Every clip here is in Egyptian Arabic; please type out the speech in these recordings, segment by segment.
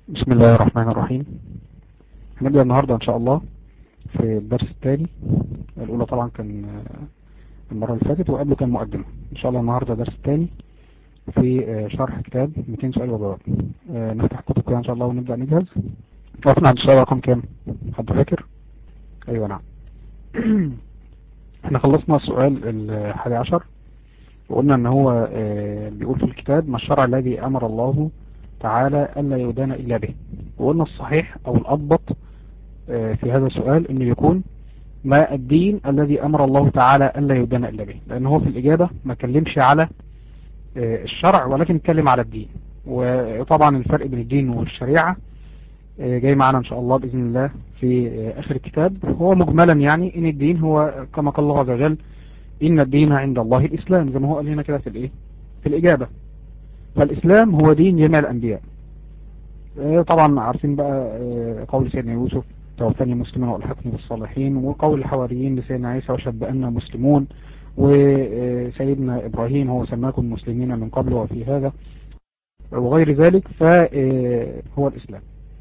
بسم الله الرحمن الرحيم هنبدأ النهاردة ان شاء الله في الدرس الثاني الاولى طبعا كان المرة اللي فاتت وقبله كان مقدمة ان شاء الله النهاردة الدرس الثاني في شرح كتاب 200 سؤال وجواب نفتح كتب كده ان شاء الله ونبدأ نجهز وقفنا عند السؤال رقم كام حد فاكر ايوه نعم احنا خلصنا السؤال الحادي عشر وقلنا ان هو بيقول في الكتاب ما الشرع الذي امر الله تعالى ألا يدان إلا به وقلنا الصحيح أو الأضبط في هذا السؤال أنه يكون ما الدين الذي أمر الله تعالى ألا يدان إلا به لأن هو في الإجابة ما كلمش على الشرع ولكن اتكلم على الدين وطبعا الفرق بين الدين والشريعة جاي معنا إن شاء الله بإذن الله في آخر الكتاب هو مجملا يعني إن الدين هو كما قال الله عز وجل إن الدين عند الله الإسلام زي ما هو قال هنا كده في الإيه في الإجابة فالإسلام هو دين جميع الأنبياء طبعا عارفين بقى قول سيدنا يوسف توفاني مسلما والحقني بالصالحين وقول الحواريين لسيدنا عيسى وشهد بأننا مسلمون وسيدنا إبراهيم هو سماكم مسلمين من قبل وفي هذا وغير ذلك فهو الإسلام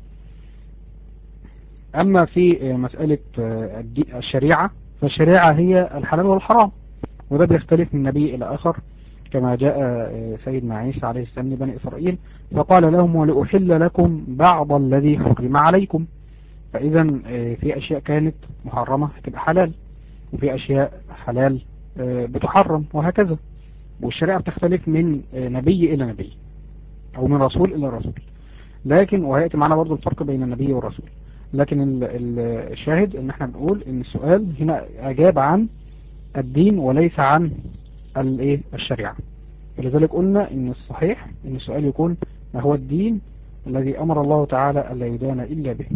أما في مسألة الشريعة فالشريعة هي الحلال والحرام وده بيختلف من نبي إلى آخر كما جاء سيدنا عيسى عليه السلام لبني إسرائيل فقال لهم ولأحل لكم بعض الذي حرم عليكم فإذا في أشياء كانت محرمة هتبقى حلال وفي أشياء حلال بتحرم وهكذا والشريعة بتختلف من نبي إلى نبي أو من رسول إلى رسول لكن وهيأتي معنا برضو الفرق بين النبي والرسول لكن الشاهد ان احنا بنقول ان السؤال هنا اجاب عن الدين وليس عن الايه الشريعة ولذلك قلنا ان الصحيح ان السؤال يكون ما هو الدين الذي امر الله تعالى الا يدان الا به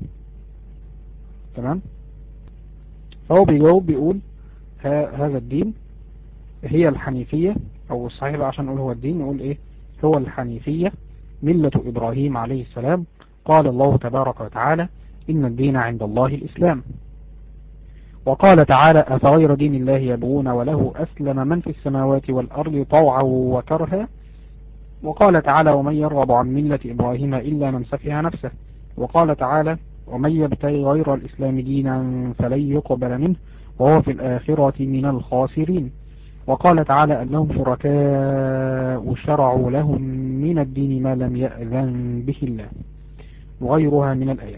تمام فهو بيجاوب بيقول هذا الدين هي الحنيفية او الصحيح بقى عشان نقول هو الدين نقول ايه هو الحنيفية ملة ابراهيم عليه السلام قال الله تبارك وتعالى ان الدين عند الله الاسلام وقال تعالى أفغير دين الله يبغون وله أسلم من في السماوات والأرض طوعا وكرها وقال تعالى ومن يرغب عن ملة إبراهيم إلا من سفها نفسه وقال تعالى ومن يبتغي غير الإسلام دينا فلن يقبل منه وهو في الآخرة من الخاسرين وقال تعالى أنهم شركاء شرعوا لهم من الدين ما لم يأذن به الله وغيرها من الآيات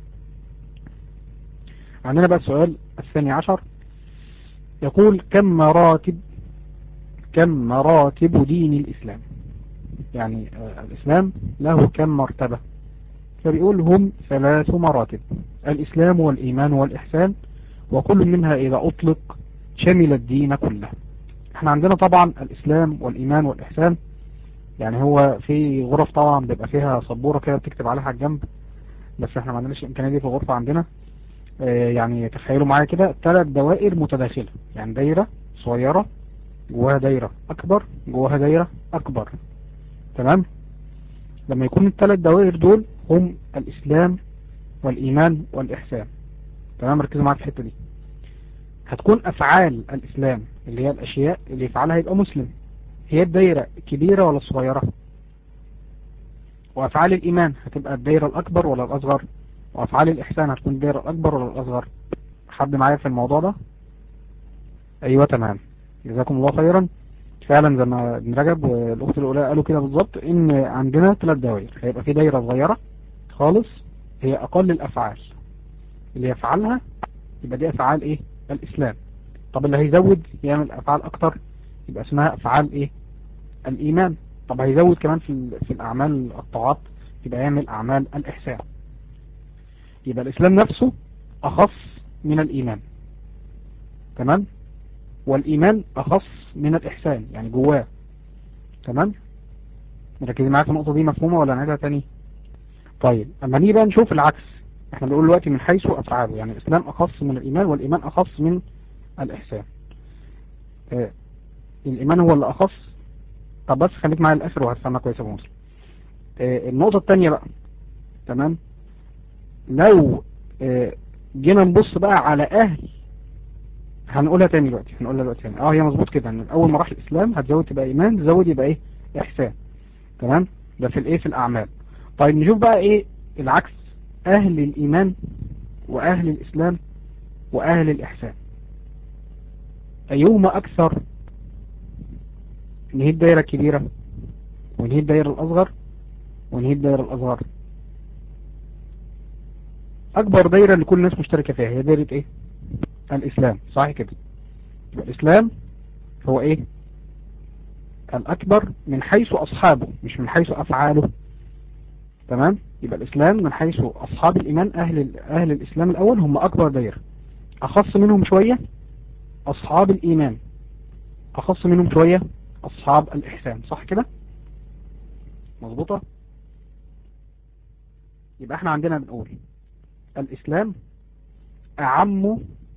عندنا بقى السؤال الثاني عشر يقول كم مراتب كم مراتب دين الإسلام يعني الإسلام له كم مرتبة فبيقول هم ثلاث مراتب الإسلام والإيمان والإحسان وكل منها إذا أطلق شمل الدين كله احنا عندنا طبعا الإسلام والإيمان والإحسان يعني هو في غرف طبعا بيبقى فيها سبورة كده بتكتب عليها على الجنب بس احنا ما عندناش الإمكانية دي في الغرفة عندنا يعني تخيلوا معايا كده ثلاث دوائر متداخلة يعني دايرة صغيرة جواها دايرة أكبر جواها دايرة أكبر تمام لما يكون الثلاث دوائر دول هم الإسلام والإيمان والإحسان تمام ركزوا معايا في الحتة دي هتكون أفعال الإسلام اللي هي الأشياء اللي يفعلها يبقى مسلم هي الدايرة كبيرة ولا صغيرة وأفعال الإيمان هتبقى الدايرة الأكبر ولا الأصغر وأفعال الإحسان هتكون الدائرة الأكبر ولا الأصغر حد معايا في الموضوع ده أيوة تمام جزاكم الله خيرا فعلا زي ما ابن رجب والأخت الأولى قالوا كده بالظبط إن عندنا ثلاث دوائر هيبقى في دايرة صغيرة خالص هي أقل الأفعال اللي يفعلها يبقى دي أفعال إيه الإسلام طب اللي هيزود يعمل أفعال أكتر يبقى اسمها أفعال إيه الإيمان طب هيزود كمان في, في الأعمال الطاعات يبقى يعمل أعمال الإحسان يبقى الإسلام نفسه أخص من الإيمان تمام والإيمان أخص من الإحسان يعني جواه تمام مركزين معايا في النقطة دي مفهومة ولا نعيدها تاني طيب أما نيجي بقى نشوف العكس احنا بنقول دلوقتي من حيث أفعاله يعني الإسلام أخص من الإيمان والإيمان أخص من الإحسان آه الإيمان هو اللي أخص طب بس خليك معايا الآخر وهتفهمها كويس يا مسلم آه النقطة التانية بقى تمام لو جينا نبص بقى على اهل هنقولها تاني دلوقتي هنقولها دلوقتي تاني اه هي مظبوط كده ان اول ما راح الاسلام هتزود تبقى ايمان تزود يبقى ايه احسان تمام ده في الايه في الاعمال طيب نشوف بقى ايه العكس اهل الايمان واهل الاسلام واهل الاحسان ايهما اكثر نهي الدائرة الكبيرة ونهي الدائرة الاصغر ونهي الدائرة الاصغر اكبر دائرة اللي كل الناس مشتركة فيها هي دائرة ايه الاسلام صحيح كده يبقى الاسلام هو ايه الاكبر من حيث اصحابه مش من حيث افعاله تمام يبقى الاسلام من حيث اصحاب الايمان اهل اهل الاسلام الاول هم اكبر دائرة اخص منهم شوية اصحاب الايمان اخص منهم شوية اصحاب الاحسان صح كده مظبوطة يبقى احنا عندنا بنقول الاسلام اعم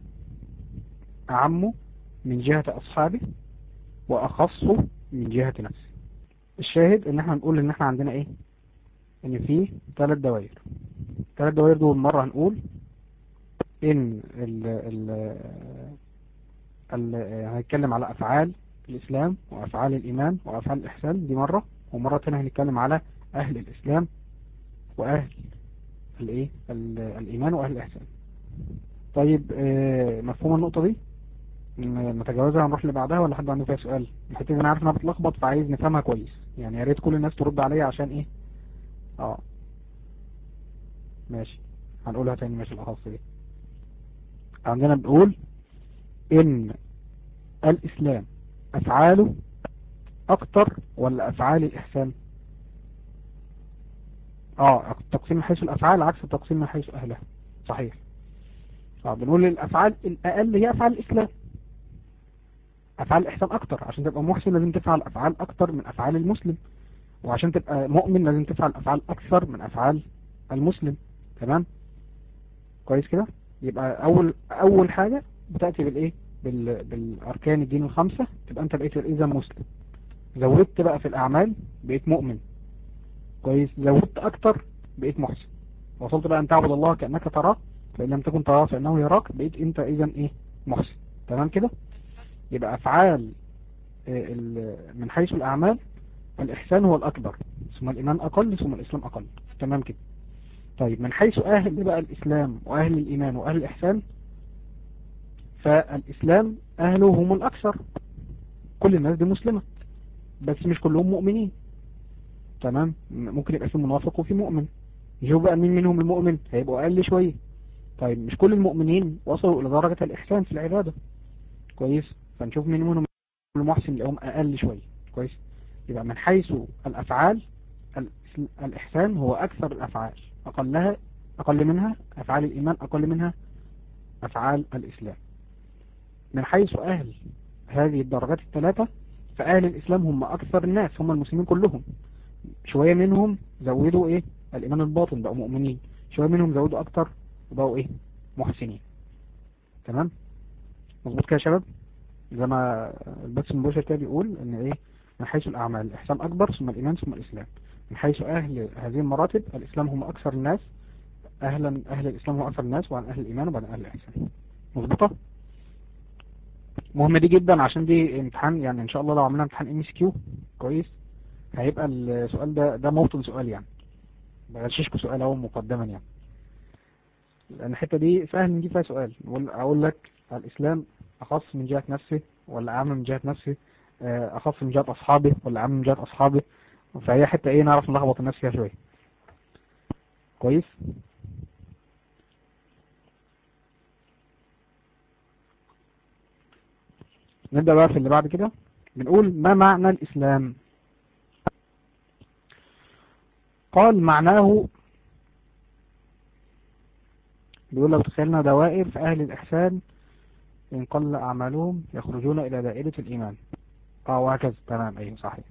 اعم من جهة اصحابه واخص من جهة نفسه الشاهد ان احنا نقول ان احنا عندنا ايه ان في ثلاث دوائر ثلاث دوائر دول مرة هنقول ان ال ال ال هنتكلم على افعال الاسلام وافعال الايمان وافعال الاحسان دي مرة ومرة تانية هنتكلم على اهل الاسلام واهل الايه الايمان واهل الاحسان طيب اه مفهوم النقطة دي نتجاوزها هنروح اللي بعدها ولا حد عنده فيها سؤال الحته دي انا عارف انها بتلخبط فعايز نفهمها كويس يعني يا ريت كل الناس ترد عليا عشان ايه اه ماشي هنقولها تاني ماشي الاخص دي عندنا بنقول ان الاسلام افعاله اكتر ولا افعال الاحسان اه التقسيم من حيث الافعال عكس التقسيم من حيث اهلها صحيح اه بنقول الافعال الاقل هي افعال الاسلام افعال الاحسان اكتر عشان تبقى محسن لازم تفعل افعال اكتر من افعال المسلم وعشان تبقى مؤمن لازم تفعل افعال اكثر من افعال المسلم تمام كويس كده يبقى اول اول حاجة بتأتي بالايه بال... بالاركان الدين الخمسة تبقى انت بقيت اذا مسلم زودت بقى في الاعمال بقيت مؤمن كويس زودت اكتر بقيت محسن وصلت بقى ان تعبد الله كأنك تراه فإن لم تكن تراه فإنه يراك بقيت انت اذا ايه محسن تمام كده يبقى افعال من حيث الاعمال الإحسان هو الأكبر ثم الإيمان أقل ثم الإسلام أقل تمام كده طيب من حيث أهل بقى الإسلام وأهل الإيمان وأهل الإحسان فالإسلام أهله هم الأكثر كل الناس دي مسلمة بس مش كلهم مؤمنين تمام ممكن يبقى في منافق وفي مؤمن يشوف بقى مين منهم المؤمن هيبقوا أقل شوية طيب مش كل المؤمنين وصلوا إلى درجة الإحسان في العبادة كويس فنشوف مين منهم المحسن اللي هم أقل شوية كويس يبقى من حيث الأفعال الإحسان هو أكثر الأفعال أقلها أقل منها أفعال الإيمان أقل منها أفعال الإسلام من حيث أهل هذه الدرجات الثلاثة فأهل الإسلام هم أكثر الناس هم المسلمين كلهم شوية منهم زودوا إيه الإيمان الباطن بقوا مؤمنين شوية منهم زودوا أكثر وبقوا إيه محسنين تمام مظبوط كده يا شباب زي ما البث المباشر كده بيقول ان ايه من حيث الأعمال الإحسان أكبر ثم الإيمان ثم الإسلام من حيث أهل هذه المراتب الإسلام هم أكثر الناس أهلا أهل الإسلام هم أكثر الناس وعن أهل الإيمان وعن أهل الإحسان مظبوطة مهمة دي جدا عشان دي امتحان يعني إن شاء الله لو عملنا امتحان ام اس كيو كويس هيبقى السؤال ده ده موطن سؤال يعني بغششكوا سؤال اهو مقدما يعني لأن الحتة دي سهل نجيب فيها سؤال أقول لك الإسلام أخص من جهة نفسه ولا أعم من جهة نفسه أخص من جهة أصحابه ولا أعم من جهة أصحابه فهي حتة إيه نعرف نلخبط الناس فيها شوية كويس نبدأ بقى في اللي بعد كده بنقول ما معنى الإسلام قال معناه بيقول لو تخيلنا دوائر في أهل الإحسان إن قل أعمالهم يخرجون إلى دائرة الإيمان اه وهكذا تمام أيوه صحيح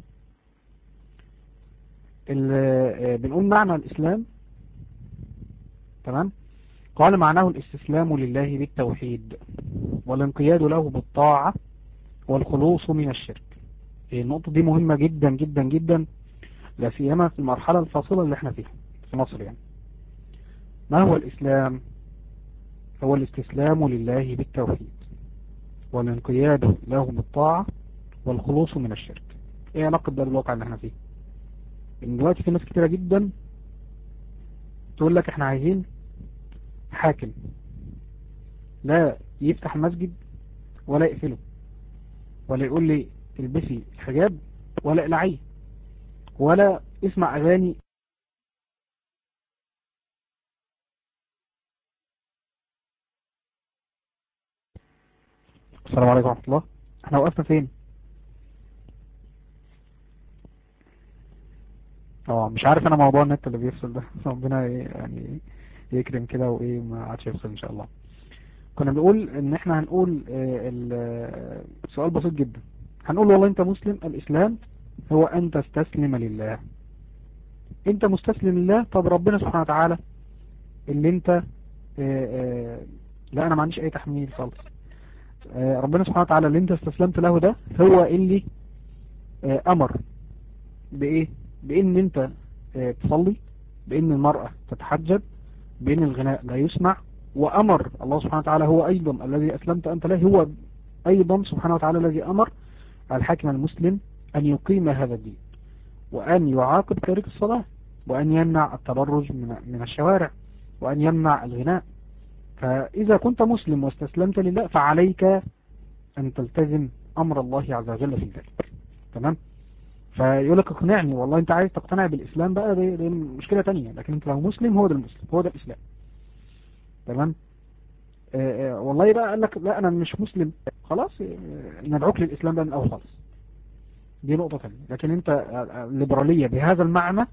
بنقول معنى الإسلام تمام قال معناه الاستسلام لله بالتوحيد والانقياد له بالطاعة والخلوص من الشرك النقطة دي مهمة جدا جدا جدا لا سيما في المرحلة الفاصلة اللي احنا فيها في مصر يعني ما هو الإسلام هو الاستسلام لله بالتوحيد والانقياد له بالطاعة والخلوص من الشرك ايه علاقة ده بالواقع اللي احنا فيه ان دلوقتي في ناس كتيرة جدا تقول لك احنا عايزين حاكم لا يفتح المسجد ولا يقفله ولا يقول لي البسي الحجاب ولا اقلعيه ولا اسمع اغاني السلام عليكم ورحمة الله احنا وقفنا فين اه مش عارف انا موضوع النت اللي بيفصل ده ربنا يعني يكرم كده وايه ما عادش يفصل ان شاء الله كنا بنقول ان احنا هنقول سؤال بسيط جدا هنقول والله انت مسلم الاسلام هو ان تستسلم لله انت مستسلم لله طب ربنا سبحانه وتعالى اللي انت اه اه لا انا ما عنديش اي تحميل خالص اه ربنا سبحانه وتعالى اللي انت استسلمت له ده هو اللي امر بايه بان انت تصلي بان المرأة تتحجب بان الغناء لا يسمع وامر الله سبحانه وتعالى هو ايضا الذي اسلمت انت له هو ايضا سبحانه وتعالى الذي امر الحاكم المسلم ان يقيم هذا الدين وان يعاقب تارك الصلاة وان يمنع التبرج من الشوارع وان يمنع الغناء فاذا كنت مسلم واستسلمت لله فعليك ان تلتزم امر الله عز وجل في ذلك تمام فيقول لك اقنعني والله انت عايز تقتنع بالاسلام بقى دي, دي مشكلة تانية لكن انت لو مسلم هو ده المسلم هو ده الاسلام تمام آه آه والله بقى قال لك لا انا مش مسلم خلاص آه ندعوك للاسلام بقى من الاول خالص دي نقطة ثانيه لكن انت الليبرالية بهذا المعنى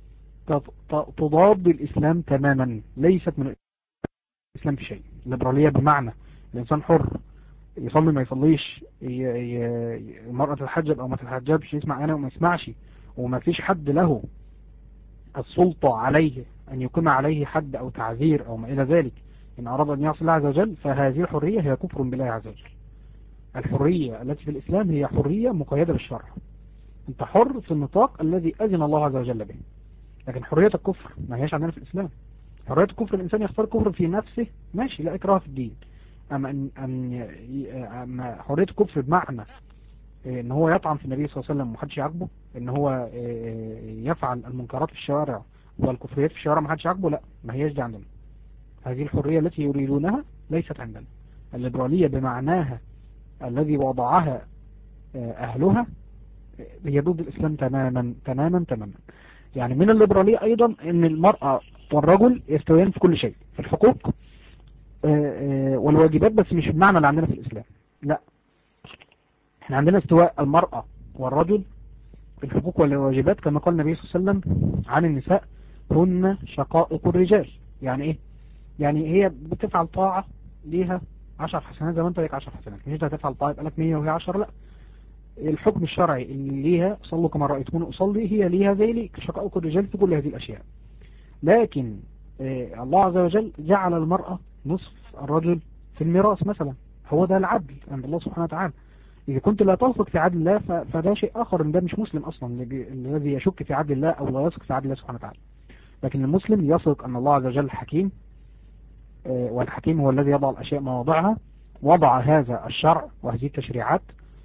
تضاد الاسلام تماما ليست من الاسلام في شيء الليبرالية بمعنى الانسان حر يصلي ما يصليش المرأة تتحجب او ما تتحجبش يسمع انا وما يسمعش وما فيش حد له السلطة عليه ان يقيم عليه حد او تعذير او ما الى ذلك ان اراد ان يعصي الله عز وجل فهذه الحرية هي كفر بالله عز وجل الحرية التي في الاسلام هي حرية مقيدة بالشرع انت حر في النطاق الذي اذن الله عز وجل به لكن حرية الكفر ما هيش عندنا في الاسلام حرية الكفر الانسان يختار كفر في نفسه ماشي لا اكراه في الدين اما ان, أن أما حرية الكفر بمعنى ان هو يطعن في النبي صلى الله عليه وسلم ومحدش يعاقبه ان هو يفعل المنكرات في الشوارع والكفريات في الشوارع محدش يعاقبه لا ما هيش دي عندنا هذه الحرية التي يريدونها ليست عندنا الليبرالية بمعناها الذي وضعها اهلها هي ضد الاسلام تماما تماما تماما يعني من الليبرالية ايضا ان المرأة والرجل يستويان في كل شيء في الحقوق والواجبات بس مش بمعنى اللي عندنا في الإسلام لا احنا عندنا استواء المرأة والرجل في الحقوق والواجبات كما قال النبي صلى الله عليه وسلم عن النساء هن شقائق الرجال يعني ايه يعني هي بتفعل طاعة ليها 10 حسنات زي ما انت ليك 10 حسنات مش انت هتفعل طاعة يبقى لك 100 وهي 10 لا الحكم الشرعي اللي ليها صلوا كما رأيتموني أصلي هي ليها زي ليك شقائق الرجال في كل هذه الأشياء لكن اه الله عز وجل جعل المرأة نصف الرجل في الميراث مثلا هو ده العدل عند الله سبحانه وتعالى إذا كنت لا تثق في عدل الله فده شيء آخر إن ده مش مسلم أصلا الذي يشك في عدل الله أو لا يثق في عدل الله سبحانه وتعالى لكن المسلم يثق أن الله عز وجل حكيم والحكيم هو الذي يضع الأشياء مواضعها وضع هذا الشرع وهذه التشريعات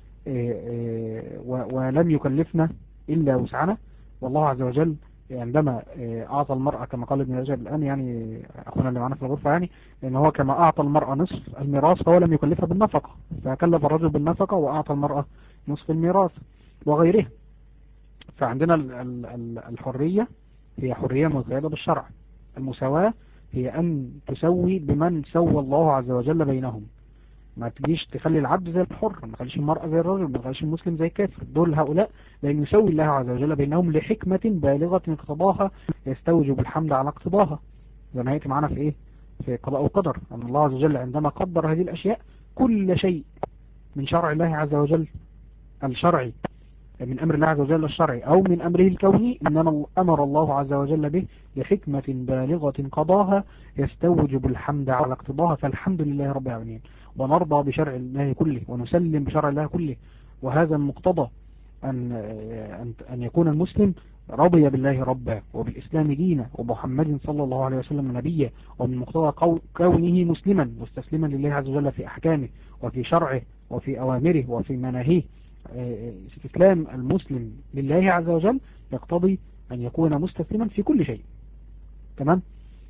ولم يكلفنا إلا وسعنا والله عز وجل عندما أعطى المرأة كما قال ابن رجب الآن يعني أخونا اللي معنا في الغرفة يعني لأن هو كما أعطى المرأة نصف الميراث فهو لم يكلفها بالنفقة فكلف الرجل بالنفقة وأعطى المرأة نصف الميراث وغيره فعندنا الحرية هي حرية مقيدة بالشرع المساواة هي أن تسوي بمن سوى الله عز وجل بينهم ما تجيش تخلي العبد زي الحر ما تخليش المرأة زي الرجل ما تخليش المسلم زي الكافر دول هؤلاء لأن يسوي الله عز وجل بينهم لحكمة بالغة اقتضاها يستوجب الحمد على اقتضاها زي ما هيأتي معنا في ايه في قضاء وقدر أن الله عز وجل عندما قدر هذه الأشياء كل شيء من شرع الله عز وجل الشرعي من أمر الله عز وجل الشرعي أو من أمره الكوني إنما أمر الله عز وجل به لحكمة بالغة قضاها يستوجب الحمد على اقتضاها فالحمد لله رب العالمين ونرضى بشرع الله كله ونسلم بشرع الله كله وهذا المقتضى أن, أن يكون المسلم رضي بالله ربا وبالإسلام دينا ومحمد صلى الله عليه وسلم نبيا ومن مقتضى كونه مسلما مستسلما لله عز وجل في أحكامه وفي شرعه وفي أوامره وفي مناهيه استسلام المسلم لله عز وجل يقتضي أن يكون مستسلما في كل شيء تمام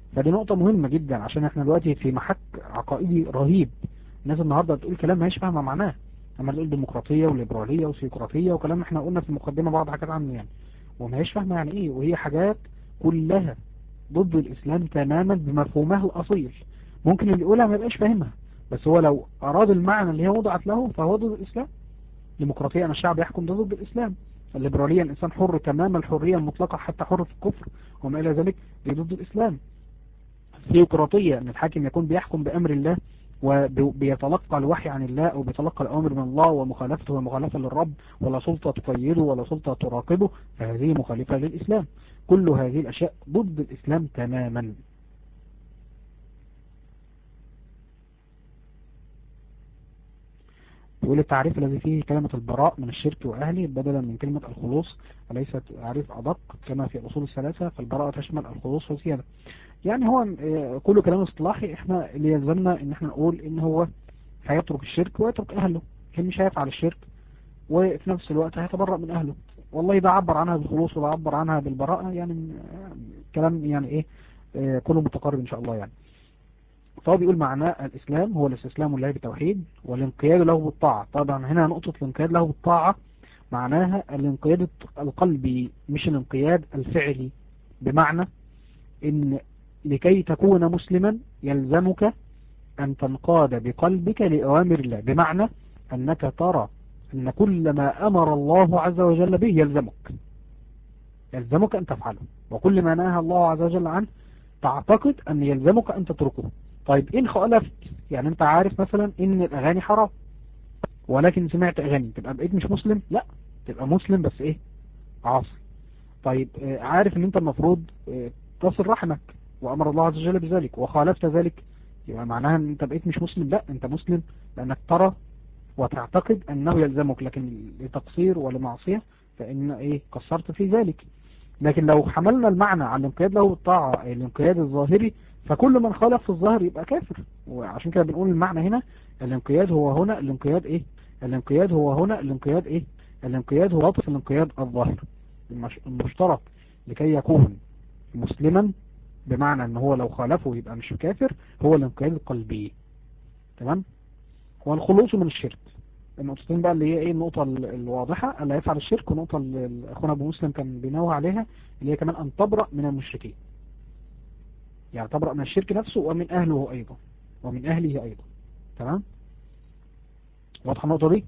فدي نقطة مهمة جدا عشان احنا دلوقتي في محك عقائدي رهيب الناس النهاردة بتقول كلام ما هيش فاهمة معناه اما تقول ديمقراطية وليبرالية وسيقراطية وكلام احنا قلنا في المقدمة بعض حاجات عنه يعني وما هيش فاهمة يعني ايه وهي حاجات كلها ضد الاسلام تماما بمفهومها الاصيل ممكن اللي يقولها ما يبقاش فاهمها بس هو لو اراد المعنى اللي هي وضعت له فهو ضد الاسلام ديمقراطية ان الشعب يحكم ده ضد الاسلام الليبرالية الانسان حر تمام الحرية المطلقة حتى حر في الكفر وما الى ذلك دي ضد الاسلام الثيوقراطية ان الحاكم يكون بيحكم بامر الله وبيتلقى الوحي عن الله او بيتلقى الامر من الله ومخالفته مخالفة للرب ولا سلطة تقيده ولا سلطة تراقبه فهذه مخالفة للاسلام كل هذه الاشياء ضد الاسلام تماما يقول التعريف الذي فيه كلمة البراء من الشرك وأهله بدلا من كلمة الخلوص وليس تعريف أدق كما في الأصول الثلاثة فالبراءة تشمل الخلوص وزيادة يعني هو كل كلام اصطلاحي احنا اللي يلزمنا ان احنا نقول ان هو هيترك الشرك ويترك أهله كان مش هيفعل الشرك وفي نفس الوقت هيتبرأ من أهله والله ده عبر عنها بالخلوص وده عبر عنها بالبراءة يعني كلام يعني ايه كله متقارب ان شاء الله يعني فهو بيقول معناه الإسلام هو الاستسلام لله بالتوحيد والانقياد له بالطاعة طبعا هنا نقطة الانقياد له بالطاعة معناها الانقياد القلبي مش الانقياد الفعلي بمعنى ان لكي تكون مسلما يلزمك أن تنقاد بقلبك لأوامر الله بمعنى أنك ترى أن كل ما أمر الله عز وجل به يلزمك يلزمك أن تفعله وكل ما نهى الله عز وجل عنه تعتقد أن يلزمك أن تتركه طيب إن خالفت يعني أنت عارف مثلا إن الأغاني حرام ولكن سمعت أغاني تبقى بقيت مش مسلم لا تبقى مسلم بس إيه عاصي طيب عارف إن أنت المفروض تصل رحمك وأمر الله عز وجل بذلك وخالفت ذلك يبقى معناها أن أنت بقيت مش مسلم لا أنت مسلم لأنك ترى وتعتقد أنه يلزمك لكن لتقصير ولمعصية فإن إيه قصرت في ذلك لكن لو حملنا المعنى على الانقياد له بالطاعة الانقياد الظاهري فكل من خالف في الظاهر يبقى كافر وعشان كده بنقول المعنى هنا الانقياد هو هنا الانقياد ايه الانقياد هو هنا الانقياد ايه الانقياد هو عطف الانقياد الظاهر المشترك لكي يكون مسلما بمعنى ان هو لو خالفه يبقى مش كافر هو الانقياد القلبي تمام هو الخلوص من الشرك النقطتين بقى اللي هي ايه النقطة الواضحة اللي هيفعل الشرك والنقطة اللي اخونا ابو مسلم كان بينوه عليها اللي هي كمان ان تبرأ من المشركين يعني تبرأ من الشرك نفسه ومن اهله ايضا ومن اهله ايضا تمام واضحة النقطة دي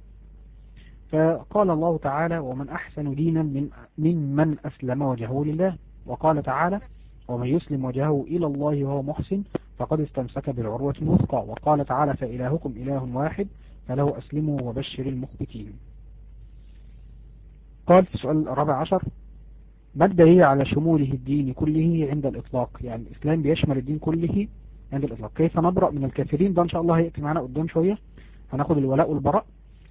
فقال الله تعالى ومن احسن دينا من ممن اسلم وجهه لله وقال تعالى ومن يسلم وجهه الى الله وهو محسن فقد استمسك بالعروة الوثقى وقال تعالى فإلهكم إله واحد فله أسلموا وبشر المخبتين قال في السؤال الرابع عشر ما الدليل على شموله الدين كله عند الإطلاق يعني الإسلام بيشمل الدين كله عند الإطلاق كيف نبرأ من الكافرين ده إن شاء الله هيأتي معنا قدام شوية هناخد الولاء والبراء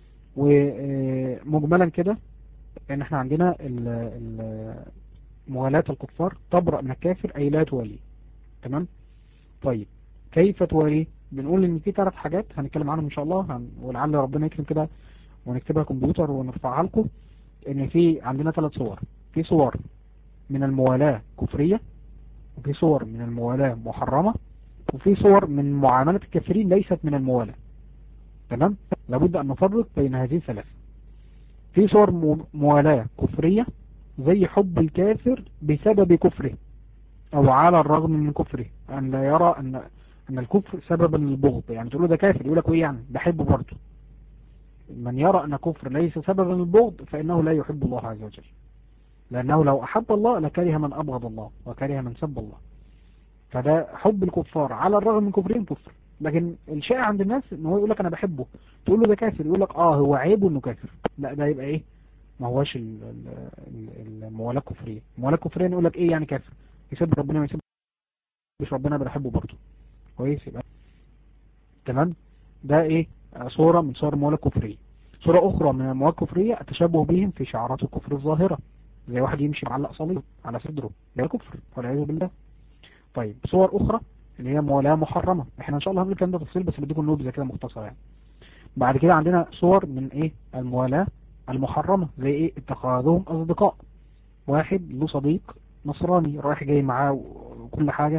ومجملا كده ان احنا عندنا موالاة الكفار تبرأ من الكافر أي لا تواليه تمام طيب كيف تواليه بنقول ان في ثلاث حاجات هنتكلم عنهم ان شاء الله هن... ولعل ربنا يكرم كده ونكتبها كمبيوتر ونرفعها لكم ان في عندنا ثلاث صور في صور من الموالاة كفرية وفي صور من الموالاة محرمة وفي صور من معاملة الكافرين ليست من الموالاة تمام لابد ان نفرق بين هذه الثلاثة في صور موالاة كفرية زي حب الكافر بسبب كفره او على الرغم من كفره ان لا يرى ان ان الكفر سببا للبغض يعني تقول له ده كافر يقول لك ايه يعني بحبه برضه من يرى ان كفر ليس سببا للبغض فانه لا يحب الله عز وجل لانه لو احب الله لكره من ابغض الله وكره من سب الله فده حب الكفار على الرغم من كفرهم كفر لكن الشائع عند الناس ان هو يقول لك انا بحبه تقول له ده كافر يقول لك اه هو عيبه انه كافر لا ده يبقى ايه ما هواش الموالاة الكفرية الموالاة الكفرية يقول لك ايه يعني كافر يسب ربنا ما يسبش ربنا بنحبه برضه كويس يبقى تمام ده ايه صورة من صور الموالاة الكفرية صورة اخرى من الموالاة الكفرية التشبه بهم في شعارات الكفر الظاهرة زي واحد يمشي معلق صليب على صدره ده كفر والعياذ بالله طيب صور اخرى اللي هي موالاة محرمة احنا ان شاء الله هنقول الكلام ده تفصيل بس بديكم نبذة كده مختصرة يعني بعد كده عندنا صور من ايه الموالاة المحرمة زي ايه اتخاذهم اصدقاء واحد له صديق نصراني رايح جاي معاه وكل حاجة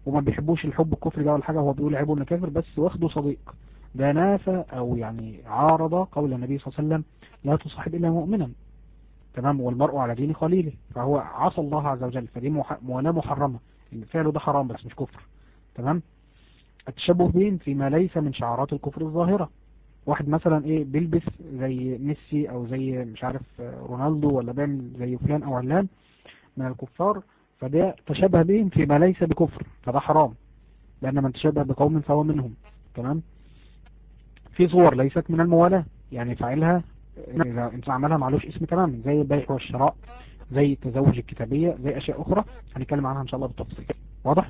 وما بيحبوش الحب الكفر ده ولا حاجة هو بيقول عيبه انه كافر بس واخده صديق ده نافى او يعني عارض قول النبي صلى الله عليه وسلم لا تصاحب الا مؤمنا تمام والمرء على دين خليله فهو عصى الله عز وجل فدي موالاة محرمة فعله ده حرام بس مش كفر تمام التشبه بهم فيما ليس من شعارات الكفر الظاهرة واحد مثلا ايه بيلبس زي ميسي او زي مش عارف رونالدو ولا بيعمل زي فلان او علان من الكفار فده تشبه بهم فيما ليس بكفر فده حرام لأن من تشبه بقوم فهو منهم تمام في صور ليست من الموالاة يعني فاعلها إذا انت عملها معلوش اسم تماما زي البيع والشراء زي التزوج الكتابية زي أشياء أخرى هنتكلم عنها إن شاء الله بالتفصيل واضح؟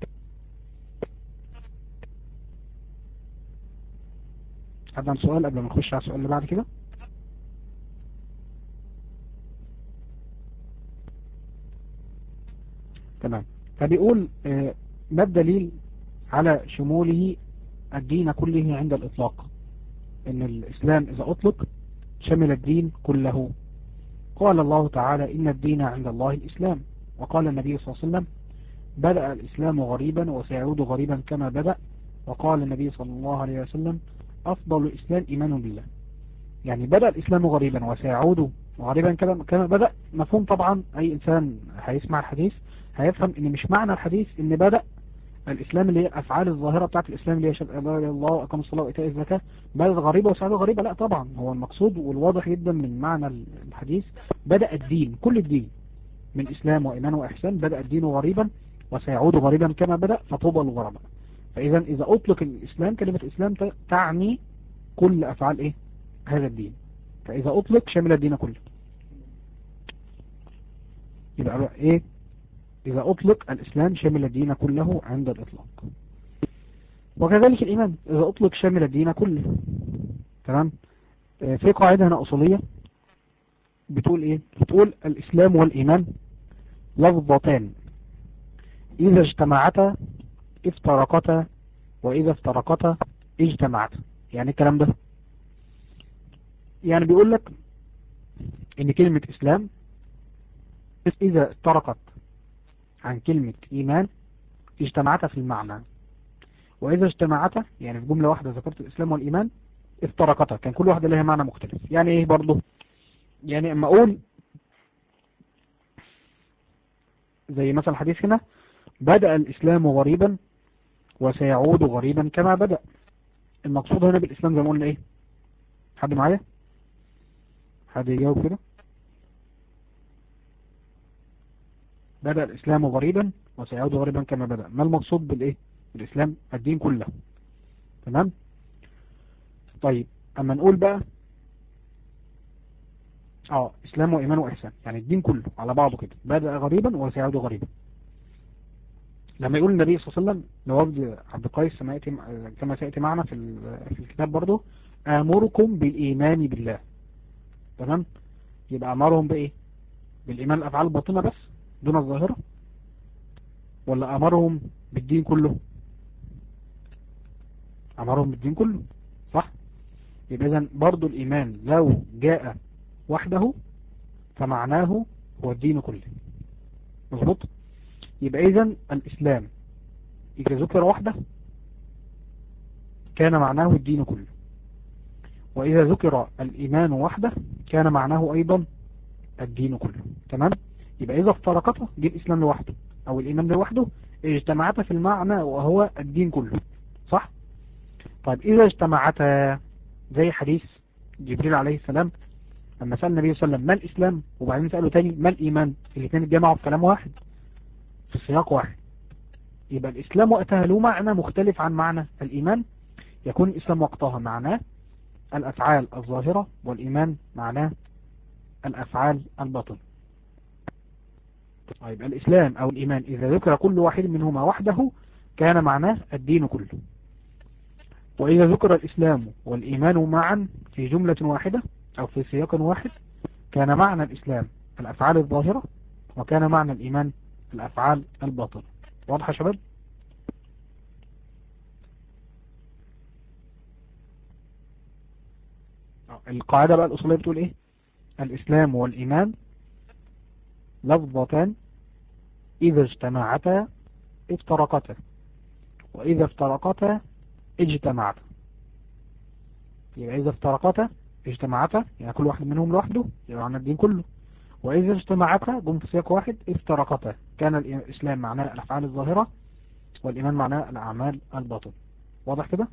حد عن سؤال قبل ما نخش على السؤال اللي بعد كده تمام فبيقول ما الدليل على شموله الدين كله عند الإطلاق إن الإسلام إذا أطلق شمل الدين كله قال الله تعالى إن الدين عند الله الإسلام وقال النبي صلى الله عليه وسلم بدأ الإسلام غريبا وسيعود غريبا كما بدأ وقال النبي صلى الله عليه وسلم أفضل الإسلام إيمان بالله يعني بدأ الإسلام غريبا وسيعود غريبا كما بدأ مفهوم طبعا أي إنسان هيسمع الحديث هيفهم ان مش معنى الحديث ان بدأ الاسلام اللي هي الافعال الظاهرة بتاعت الاسلام اللي هي شهادة لا اله الا الله واقام الصلاة وايتاء الزكاة بدأت غريبة وسعادة غريبة لا طبعا هو المقصود والواضح جدا من معنى الحديث بدأ الدين كل الدين من اسلام وايمان واحسان بدأ الدين غريبا وسيعود غريبا كما بدأ فطوبى الغرباء فاذا اذا اطلق الاسلام كلمة اسلام تعني كل افعال ايه هذا الدين فاذا اطلق شمل الدين كله يبقى ايه إذا أطلق الإسلام شمل الدين كله عند الإطلاق وكذلك الإيمان إذا أطلق شمل الدين كله تمام في قاعدة هنا أصولية بتقول إيه بتقول الإسلام والإيمان لفظتان إذا اجتمعتا افترقتا وإذا افترقتا اجتمعتا يعني الكلام ده يعني بيقول لك إن كلمة إسلام إذا افترقت عن كلمة إيمان اجتمعتا في المعنى وإذا اجتمعتا يعني في جملة واحدة ذكرت الإسلام والإيمان افترقتا كان كل واحدة لها معنى مختلف يعني إيه برضو يعني اما أقول زي مثلا الحديث هنا بدأ الإسلام غريبا وسيعود غريبا كما بدأ المقصود هنا بالإسلام زي ما قلنا إيه حد معايا حد يجاوب كده بدأ الإسلام غريبا وسيعود غريبا كما بدأ ما المقصود بالإيه بالإسلام الدين كله تمام طيب أما نقول بقى اه إسلام وإيمان وإحسان يعني الدين كله على بعضه كده بدأ غريبا وسيعود غريبا لما يقول النبي صلى الله عليه وسلم لوفد عبد القيس كما سيأتي معنا في في الكتاب برضه آمركم بالإيمان بالله تمام يبقى أمرهم بإيه بالإيمان الأفعال الباطنة بس دون الظاهرة ولا أمرهم بالدين كله أمرهم بالدين كله صح يبقى إذن برضو الإيمان لو جاء وحده فمعناه هو الدين كله مظبوط يبقى إذن الإسلام إذا ذكر وحده كان معناه الدين كله وإذا ذكر الإيمان وحده كان معناه أيضا الدين كله تمام يبقى إذا افترقته جه الإسلام لوحده أو الإيمان لوحده اجتمعتا في المعنى وهو الدين كله صح طيب إذا اجتمعتا زي حديث جبريل عليه السلام لما سأل النبي صلى الله عليه وسلم ما الإسلام وبعدين سأله تاني ما الإيمان الاثنين اتجمعوا في كلام واحد في سياق واحد يبقى الإسلام وقتها له معنى مختلف عن معنى الإيمان يكون الإسلام وقتها معناه الأفعال الظاهرة والإيمان معناه الأفعال الباطنة طيب الإسلام أو الإيمان إذا ذكر كل واحد منهما وحده كان معناه الدين كله وإذا ذكر الإسلام والإيمان معا في جملة واحدة أو في سياق واحد كان معنى الإسلام الأفعال الظاهرة وكان معنى الإيمان الأفعال الباطنة واضح يا شباب القاعدة بقى الأصولية بتقول إيه الإسلام والإيمان لفظتان إذا اجتمعتا افترقتا وإذا افترقتا اجتمعتا يبقى إذا افترقتا اجتمعتا يعني كل واحد منهم لوحده يبقى عن الدين كله وإذا اجتمعتا جم في سياق واحد افترقتا كان الإسلام معناه الأفعال الظاهرة والإيمان معناه الأعمال الباطن واضح كده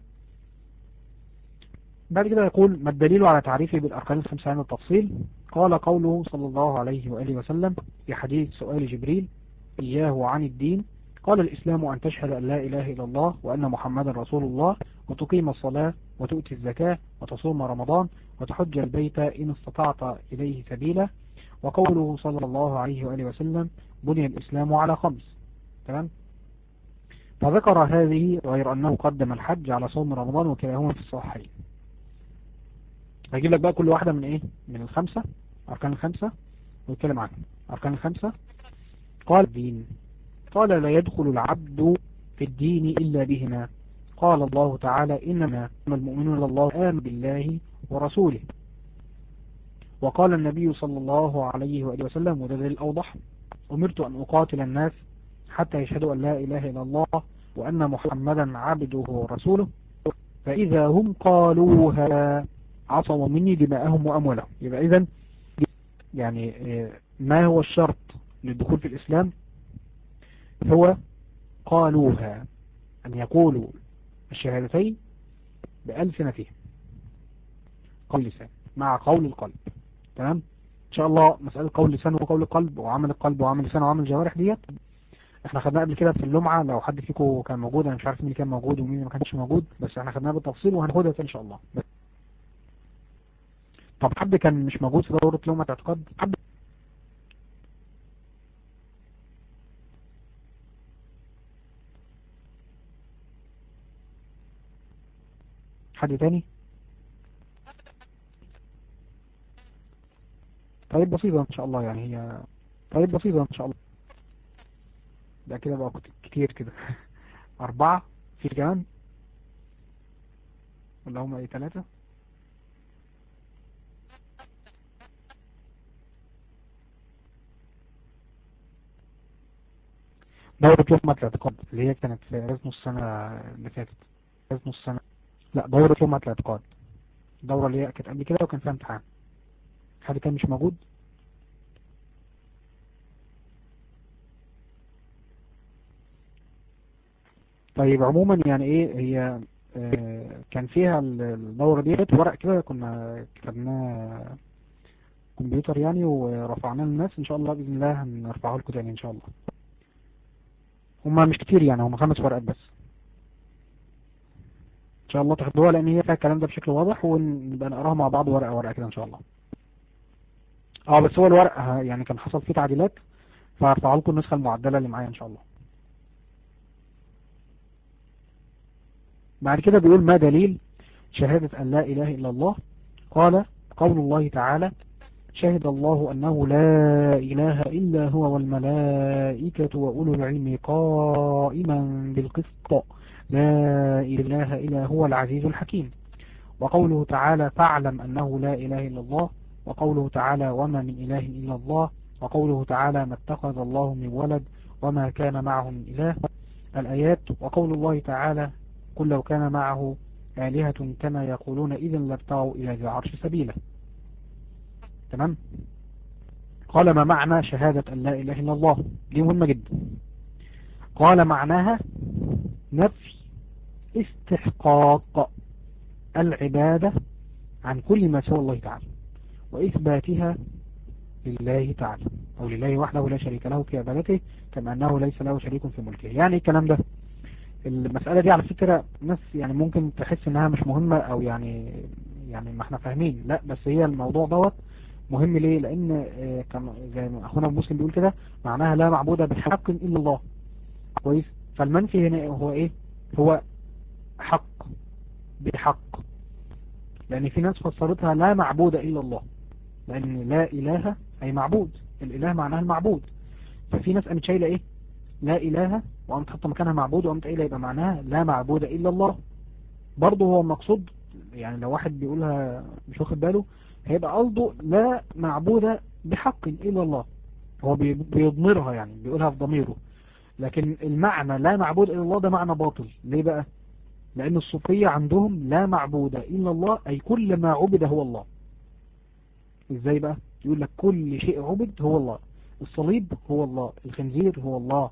بعد كده يقول ما الدليل على تعريفه بالأركان الخمسة عن التفصيل قال قوله صلى الله عليه وآله وسلم في حديث سؤال جبريل إياه عن الدين قال الإسلام أن تشهد أن لا إله إلا الله وأن محمدا رسول الله وتقيم الصلاة وتؤتي الزكاة وتصوم رمضان وتحج البيت إن استطعت إليه سبيلا وقوله صلى الله عليه وآله وسلم بني الإسلام على خمس تمام فذكر هذه غير أنه قدم الحج على صوم رمضان وكلاهما في الصحيحين هجيب لك بقى كل واحدة من ايه من الخمسة أركان الخمسة ويتكلم عنهم أركان الخمسة قال الدين قال لا يدخل العبد في الدين إلا بهما قال الله تعالى إنما المؤمنون الله آمن بالله ورسوله وقال النبي صلى الله عليه وآله وسلم وده دليل أوضح أمرت أن أقاتل الناس حتى يشهدوا أن لا إله إلا الله وأن محمدا عبده ورسوله فإذا هم قالوها عصموا مني دماءهم وأموالهم يبقى إذن يعني ما هو الشرط للدخول في الإسلام هو قالوها أن يقولوا الشهادتين بألسنتهم قول لسان مع قول القلب تمام إن شاء الله مسألة قول لسان وقول القلب وعمل القلب وعمل لسان وعمل الجوارح ديت احنا خدناها قبل كده في اللمعة لو حد فيكم كان موجود انا مش عارف مين اللي كان موجود ومين اللي ما كانش موجود بس احنا خدناها بالتفصيل وهناخدها ان شاء الله بس. طب حد كان مش موجود في دورة لمعة اعتقاد حد حد تاني طيب بسيطة ان شاء الله يعني هي طيب بسيطة ان شاء الله ده كده بقى كتير كده أربعة في كمان ولا هما ايه ثلاثة دورة لقمة الاعتقاد اللي هي كانت في رزم السنة اللي فاتت رزم السنة لا دورة لقمة الاعتقاد الدورة اللي هي كانت قبل كده وكان فيها امتحان حد كان مش موجود طيب عموما يعني ايه هي آه كان فيها الدورة ديت ورق كده كنا كتبناه كمبيوتر يعني ورفعناه للناس ان شاء الله باذن الله هنرفعه لكم تاني ان شاء الله هما مش كتير يعني هما خمس ورقات بس ان شاء الله تاخدوها لان هي فيها الكلام ده بشكل واضح ونبقى نقراها مع بعض ورقة ورقة كده ان شاء الله اه بس هو الورق يعني كان حصل فيه تعديلات فهرفع لكم النسخة المعدلة اللي معايا ان شاء الله بعد كده بيقول ما دليل شهادة أن لا إله إلا الله قال قول الله تعالى شهد الله أنه لا إله إلا هو والملائكة وأولو العلم قائما بالقسط لا إله إلا هو العزيز الحكيم وقوله تعالى فاعلم أنه لا إله إلا الله وقوله تعالى وما من إله إلا الله وقوله تعالى ما اتخذ الله من ولد وما كان معه من إله الآيات وقول الله تعالى قل لو كان معه آلهة كما يقولون إذا لابتغوا إلى ذي العرش سبيلا تمام قال ما معنى شهادة أن لا إله إلا الله دي مهمة جدا قال معناها نفي استحقاق العبادة عن كل ما سوى الله تعالى وإثباتها لله تعالى أو لله وحده لا شريك له في عبادته كما أنه ليس له شريك في ملكه يعني الكلام ده المسألة دي على فكرة ناس يعني ممكن تحس انها مش مهمة او يعني يعني ما احنا فاهمين لا بس هي الموضوع دوت مهم ليه لان كما زي ما اخونا المسلم بيقول كده معناها لا معبود بحق الا الله كويس فالمنفي هنا هو ايه هو حق بحق لان في ناس فسرتها لا معبود الا الله لان لا اله اي معبود الاله معناها المعبود ففي ناس قامت شايله ايه لا اله وقامت حاطه مكانها معبود وقامت قايله يبقى معناها لا معبود الا الله برضه هو مقصود يعني لو واحد بيقولها مش واخد باله هيبقى قصده لا معبود بحق الا الله هو بيضمرها يعني بيقولها في ضميره لكن المعنى لا معبود إلا الله ده معنى باطل ليه بقى لأن الصوفية عندهم لا معبود إلا الله أي كل ما عبد هو الله إزاي بقى يقول لك كل شيء عبد هو الله الصليب هو الله الخنزير هو الله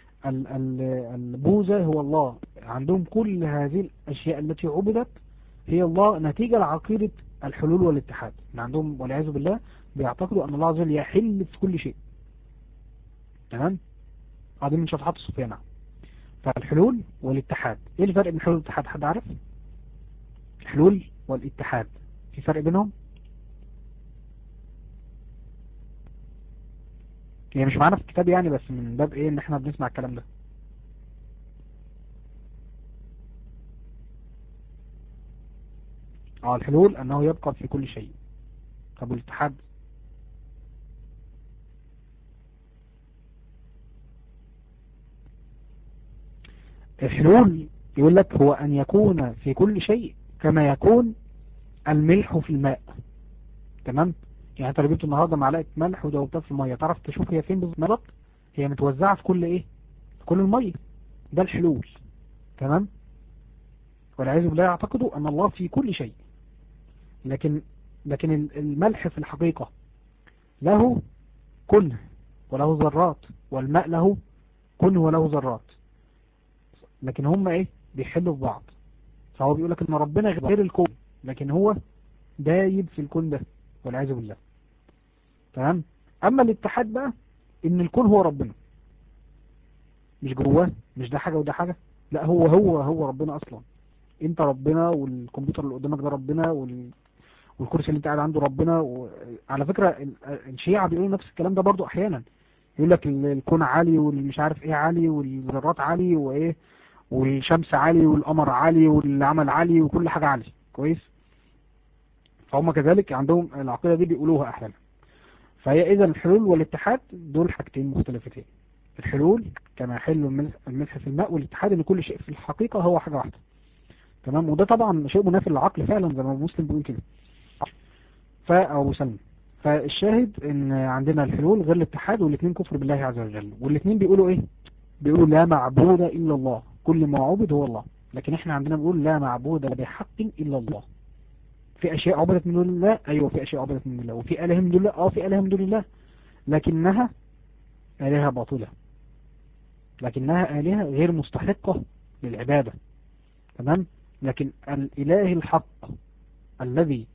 البوزة هو الله عندهم كل هذه الأشياء التي عبدت هي الله نتيجة لعقيدة الحلول والاتحاد ان عندهم والعياذ بالله بيعتقدوا ان الله عز وجل يحل في كل شيء تمام هذه من شطحات الصوفية نعم فالحلول والاتحاد ايه الفرق بين الحلول والاتحاد حد عارف الحلول والاتحاد في فرق بينهم هي مش معانا في الكتاب يعني بس من باب ايه ان احنا بنسمع الكلام ده اه الحلول انه يبقى في كل شيء طب والاتحاد الحلول يقول لك هو ان يكون في كل شيء كما يكون الملح في الماء تمام يعني انت لو جبت النهارده معلقه ملح ودوبتها في الميه تعرف تشوف هي فين بالظبط هي متوزعه في كل ايه في كل الميه ده الحلول تمام والعياذ بالله يعتقدوا ان الله في كل شيء لكن لكن الملح في الحقيقة له كنه وله ذرات والماء له كنه وله ذرات لكن هم ايه بيحلوا في بعض فهو بيقول لك ان ربنا غير الكون لكن هو دايب في الكون ده والعياذ بالله تمام اما الاتحاد بقى ان الكون هو ربنا مش جواه مش ده حاجة وده حاجة لا هو هو هو ربنا اصلا انت ربنا والكمبيوتر اللي قدامك ده ربنا وال... والكرسي اللي انت قاعد عنده ربنا وعلى فكرة الشيعة بيقولوا نفس الكلام ده برضو احيانا يقول لك الكون عالي والمش عارف ايه عالي والذرات عالي وايه والشمس عالي والقمر عالي والعمل عالي وكل حاجة عالي كويس فهم كذلك عندهم العقيدة دي بيقولوها احيانا فهي اذا الحلول والاتحاد دول حاجتين مختلفتين الحلول كما يحل الملح في الماء والاتحاد ان كل شيء في الحقيقة هو حاجة واحدة تمام وده طبعا شيء منافي للعقل فعلا زي ما مسلم بيقول كده فأبو سلم فالشاهد ان عندنا الحلول غير الاتحاد والاثنين كفر بالله عز وجل والاثنين بيقولوا ايه بيقولوا لا معبود الا الله كل ما عبد هو الله لكن احنا عندنا بنقول لا معبود بحق الا الله في اشياء عبدت من دون الله ايوه في اشياء عبدت من دون الله وفي اله من دون الله اه في اله من دون الله لكنها الهه باطله لكنها الهه غير مستحقه للعباده تمام لكن الاله الحق الذي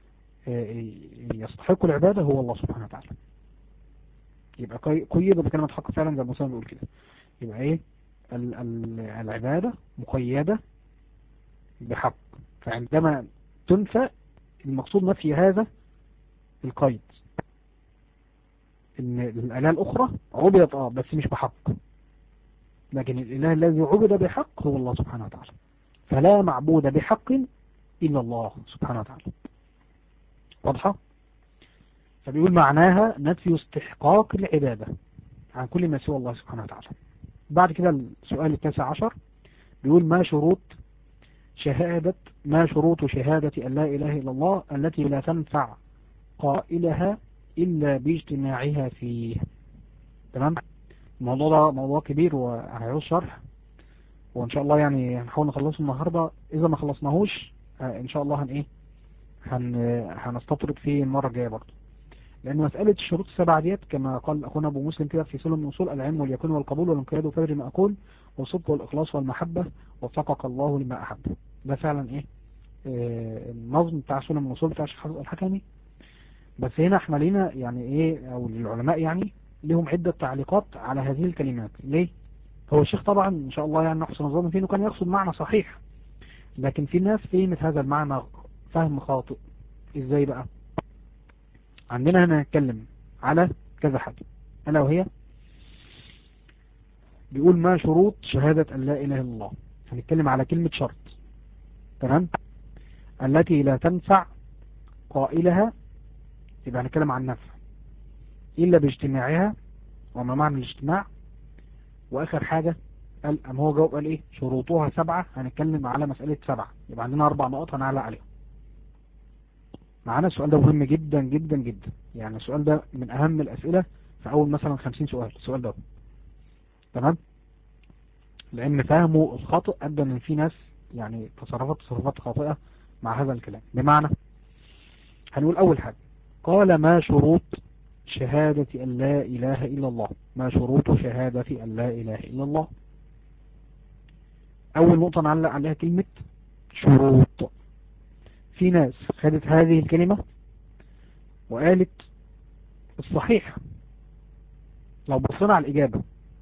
يستحق العبادة هو الله سبحانه وتعالى يبقى قيد بكلمة حق فعلا زي ما بيقول كده يبقى ايه ال ال العبادة مقيدة بحق فعندما تنفى المقصود نفي هذا القيد ان الآلهة الأخرى عبدت اه بس مش بحق لكن الإله الذي عبد بحق هو الله سبحانه وتعالى فلا معبود بحق إلا الله سبحانه وتعالى واضحة فبيقول معناها نفي استحقاق العبادة عن كل ما سوى الله سبحانه وتعالى بعد كده السؤال التاسع عشر بيقول ما شروط شهادة ما شروط شهادة أن لا إله إلا الله التي لا تنفع قائلها إلا باجتماعها فيه تمام الموضوع ده موضوع كبير وهيعوز شرح وإن شاء الله يعني هنحاول نخلصه النهاردة إذا ما خلصناهوش إن شاء الله هن إيه هن هنستطرد فيه المرة الجاية برضه لأن مسألة الشروط السبعة ديت كما قال أخونا أبو مسلم كده في سلم الوصول العلم واليقين والقبول والانقياد وفجر ما أقول والصدق والإخلاص والمحبة وفقك الله لما أحب ده فعلا إيه آه النظم بتاع سلم الوصول بتاع الشيخ الحكمي بس هنا احنا لينا يعني ايه او العلماء يعني لهم عدة تعليقات على هذه الكلمات ليه هو الشيخ طبعا ان شاء الله يعني نحسن الظن فيه انه كان يقصد معنى صحيح لكن في ناس فهمت هذا المعنى فهم خاطئ ازاي بقى عندنا هنا نتكلم على كذا حاجة ألا وهي بيقول ما شروط شهادة أن لا إله إلا الله هنتكلم على كلمة شرط تمام التي لا تنفع قائلها يبقى هنتكلم عن نفع إلا باجتماعها وما معنى الاجتماع وآخر حاجة قال أم هو جاوب قال إيه شروطها سبعة هنتكلم على مسألة سبعة يبقى عندنا أربع نقط هنعلق عليهم معانا السؤال ده مهم جدا جدا جدا يعني السؤال ده من أهم الأسئلة في أول مثلا 50 سؤال السؤال ده تمام لان فهمه الخاطئ ادى ان في ناس يعني تصرفت تصرفات خاطئة مع هذا الكلام بمعنى هنقول اول حاجة قال ما شروط شهادة ان لا اله الا الله ما شروط شهادة ان لا اله الا الله اول نقطة نعلق عليها كلمة شروط في ناس خدت هذه الكلمة وقالت الصحيح لو بصينا على الإجابة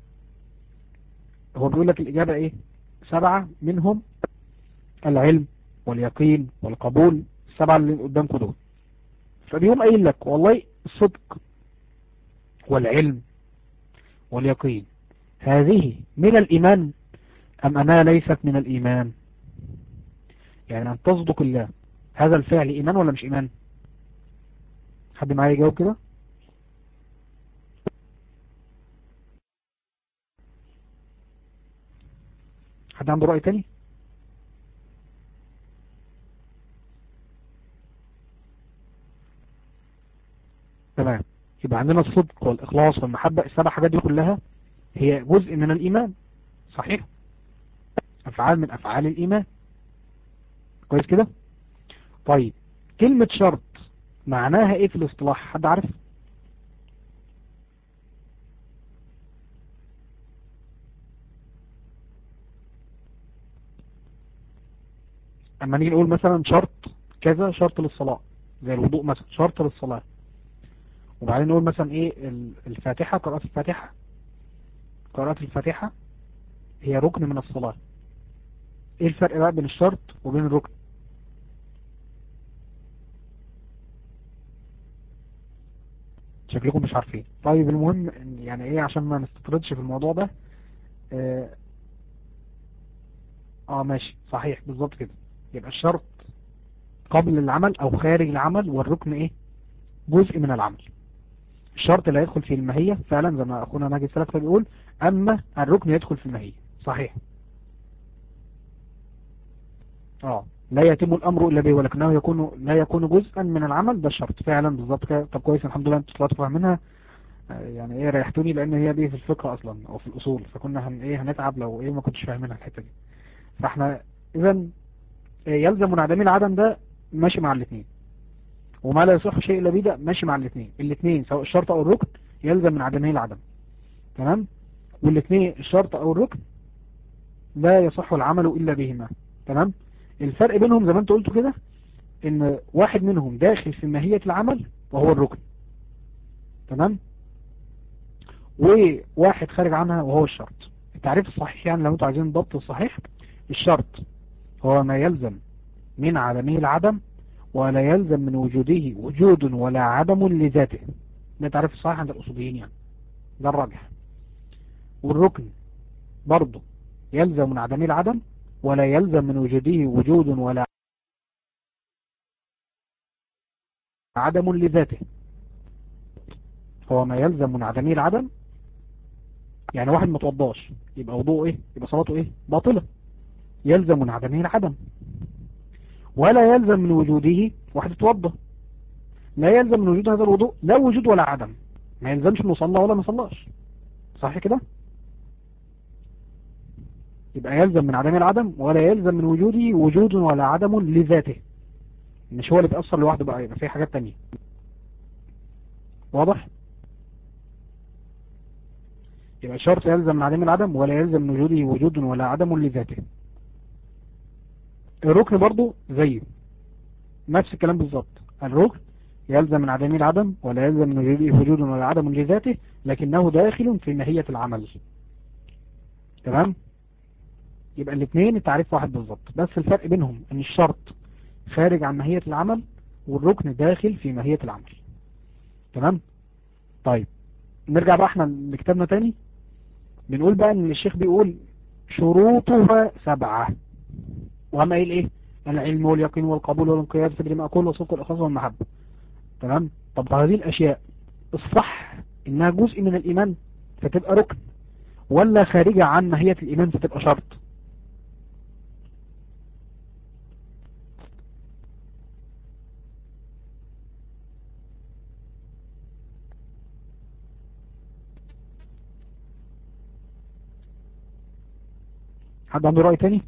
هو بيقول لك الإجابة إيه سبعة منهم العلم واليقين والقبول السبعة اللي قدامكم دول فبيقوم قايل لك والله الصدق والعلم واليقين هذه من الإيمان أم أنها ليست من الإيمان يعني أن تصدق الله هذا الفعل إيمان ولا مش إيمان حد معايا يجاوب كده حد عنده رأي تاني تمام يبقى عندنا الصدق والإخلاص والمحبة السبع حاجات دي كلها هي جزء من الإيمان صحيح أفعال من أفعال الإيمان كويس كده طيب كلمة شرط معناها ايه في الاصطلاح حد عارف اما نيجي نقول مثلا شرط كذا شرط للصلاة زي الوضوء مثلا شرط للصلاة وبعدين نقول مثلا ايه الفاتحة قراءة الفاتحة قراءة الفاتحة هي ركن من الصلاة ايه الفرق بقى بين الشرط وبين الركن شكلكم مش عارفين طيب المهم يعني ايه عشان ما نستطردش في الموضوع ده اه, آه ماشي صحيح بالظبط كده يبقى الشرط قبل العمل او خارج العمل والركن ايه جزء من العمل الشرط لا يدخل في الماهية فعلا زي ما اخونا ناجي السلف بيقول اما الركن يدخل في الماهية صحيح اه لا يتم الامر الا به ولكنه يكون لا يكون جزءا من العمل ده الشرط فعلا بالظبط كده طب كويس الحمد لله انتوا طلعتوا فاهمينها يعني ايه ريحتوني لان هي دي في الفقه اصلا او في الاصول فكنا هن ايه هنتعب لو ايه ما كنتش فاهمينها الحته دي فاحنا اذا يلزم منعدمين العدم ده ماشي مع الاثنين وما لا يصح شيء الا بيه ماشي مع الاثنين الاثنين سواء الشرط او الركن يلزم من عدمه العدم تمام والاثنين الشرط او الركن لا يصح العمل الا بهما تمام الفرق بينهم زي ما انت قلت كده ان واحد منهم داخل في ماهية العمل وهو الركن تمام وواحد خارج عنها وهو الشرط التعريف الصحيح يعني لو انتوا عايزين ضبط الصحيح الشرط هو ما يلزم من عدمه العدم ولا يلزم من وجوده وجود ولا عدم لذاته ده تعريف الصحيح عند الأصوليين يعني ده الراجح والركن برضه يلزم من عدمه العدم ولا يلزم من وجوده وجود ولا عدم لذاته هو ما يلزم من عدمه العدم يعني واحد ما توضاش يبقى وضوءه ايه يبقى صلاته ايه باطلة يلزم من عدمه العدم ولا يلزم من وجوده واحد اتوضى لا يلزم من وجود هذا الوضوء لا وجود ولا عدم ما يلزمش انه صلى ولا ما صلاش صح كده يبقى يلزم من عدم العدم ولا يلزم من وجوده وجود ولا عدم لذاته مش هو اللي بيأثر لوحده بقى يبقى في حاجات تانية واضح يبقى الشرط يلزم من عدم العدم ولا يلزم من وجوده وجود ولا عدم لذاته الركن برضو زيه نفس الكلام بالظبط الركن يلزم من عدم العدم ولا يلزم من وجوده وجود ولا عدم لذاته لكنه داخل في ماهية العمل تمام يبقى الاثنين التعريف واحد بالظبط بس الفرق بينهم ان الشرط خارج عن ماهية العمل والركن داخل في ماهية العمل تمام طيب نرجع بقى احنا لكتابنا تاني بنقول بقى ان الشيخ بيقول شروطها سبعة وهم قايل ايه العلم واليقين والقبول والانقياد في المأكول والصدق والإخلاص والمحبة تمام طب هذه الأشياء الصح إنها جزء من الإيمان فتبقى ركن ولا خارجة عن ماهية الإيمان فتبقى شرط حد عنده رأي تاني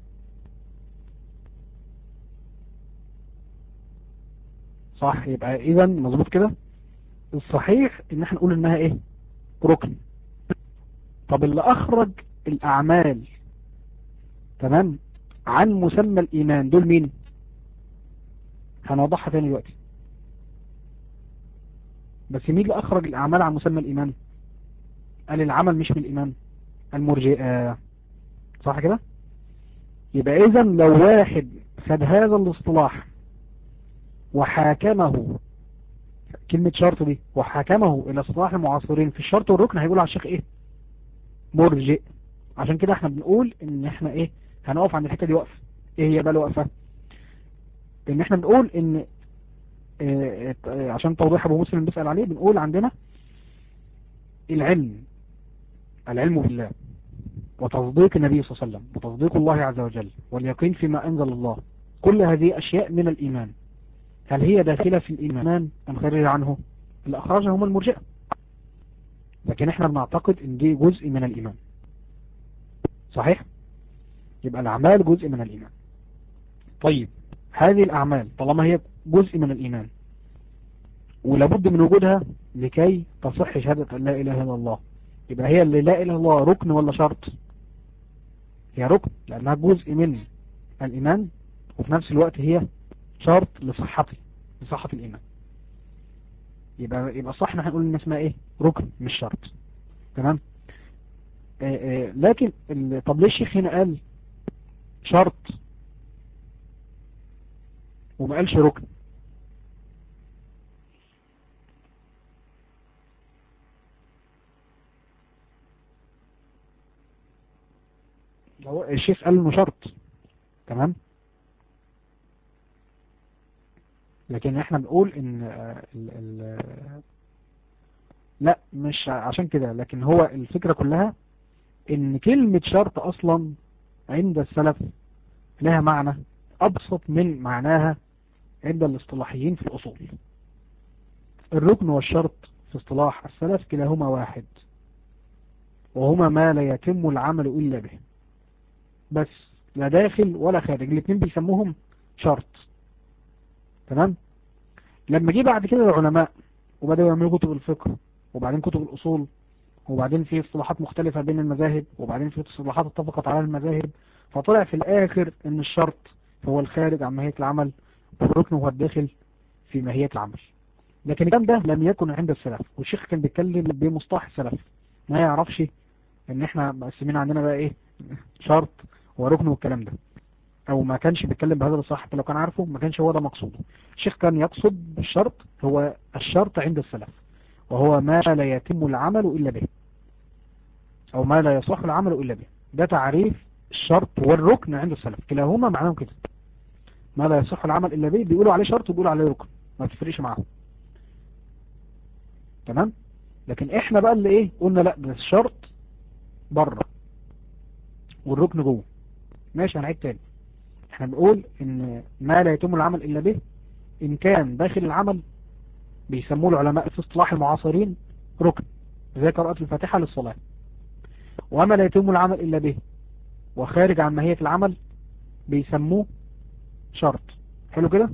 صح يبقى اذا مظبوط كده الصحيح ان احنا نقول انها ايه ركن طب اللي اخرج الاعمال تمام عن مسمى الايمان دول مين هنوضحها تاني دلوقتي بس مين اللي اخرج الاعمال عن مسمى الايمان قال العمل مش من الايمان المرجئة صح كده يبقى اذا لو واحد خد هذا الاصطلاح وحاكمه كلمة شرط دي وحكمه الى اصطلاح المعاصرين في الشرط والركن هيقول على الشيخ ايه مرجئ عشان كده احنا بنقول ان احنا ايه هنقف عند الحتة دي وقفة ايه هي بقى الوقفة ان احنا بنقول ان اه اه عشان توضيح ابو مسلم بيسأل عليه بنقول عندنا العلم العلم بالله وتصديق النبي صلى الله عليه وسلم وتصديق الله عز وجل واليقين فيما أنزل الله كل هذه أشياء من الإيمان هل هي داخلة في الإيمان أم خارج عنه اللي أخرجها هم المرجئة لكن احنا بنعتقد ان دي جزء من الإيمان صحيح يبقى الأعمال جزء من الإيمان طيب هذه الأعمال طالما هي جزء من الإيمان ولابد من وجودها لكي تصح شهادة أن لا إله إلا الله يبقى هي اللي لا إله إلا الله ركن ولا شرط هي ركن لأنها جزء من الإيمان وفي نفس الوقت هي شرط لصحته لصحة الإيمان يبقى يبقى صح ان احنا نقول ان اسمها ايه ركن مش شرط تمام آآ آآ لكن طب ليه الشيخ هنا قال شرط وما قالش ركن هو الشيخ قال انه شرط تمام لكن احنا بنقول ان ال ال لا مش عشان كده لكن هو الفكرة كلها ان كلمة شرط اصلا عند السلف لها معنى ابسط من معناها عند الاصطلاحيين في الاصول الركن والشرط في اصطلاح السلف كلاهما واحد وهما ما لا يتم العمل الا به بس لا داخل ولا خارج الاثنين بيسموهم شرط تمام لما جه بعد كده العلماء وبدأوا يعملوا كتب الفقه وبعدين كتب الأصول وبعدين في اصطلاحات مختلفة بين المذاهب وبعدين في اصطلاحات اتفقت على المذاهب فطلع في الآخر ان الشرط هو الخارج عن ماهية العمل والركن هو الداخل في ماهية العمل لكن الكلام ده لم يكن عند السلف والشيخ كان بيتكلم بمصطلح السلف ما يعرفش ان احنا مقسمين عندنا بقى ايه شرط وركن والكلام ده او ما كانش بيتكلم بهذا الصح حتى لو كان عارفه ما كانش هو ده مقصوده الشيخ كان يقصد بالشرط هو الشرط عند السلف وهو ما لا يتم العمل إلا به او ما لا يصح العمل إلا به ده تعريف الشرط والركن عند السلف كلاهما معناهم كده ما لا يصح العمل إلا به بيقولوا عليه شرط وبيقولوا عليه ركن ما بتفرقش معاهم تمام لكن احنا بقى اللي ايه قلنا لا ده الشرط بره والركن جوه ماشي هنعيد تاني احنا بنقول ان ما لا يتم العمل الا به ان كان داخل العمل بيسموه العلماء في اصطلاح المعاصرين ركن زي قراءة الفاتحة للصلاة وما لا يتم العمل الا به وخارج عن ماهية العمل بيسموه شرط حلو كده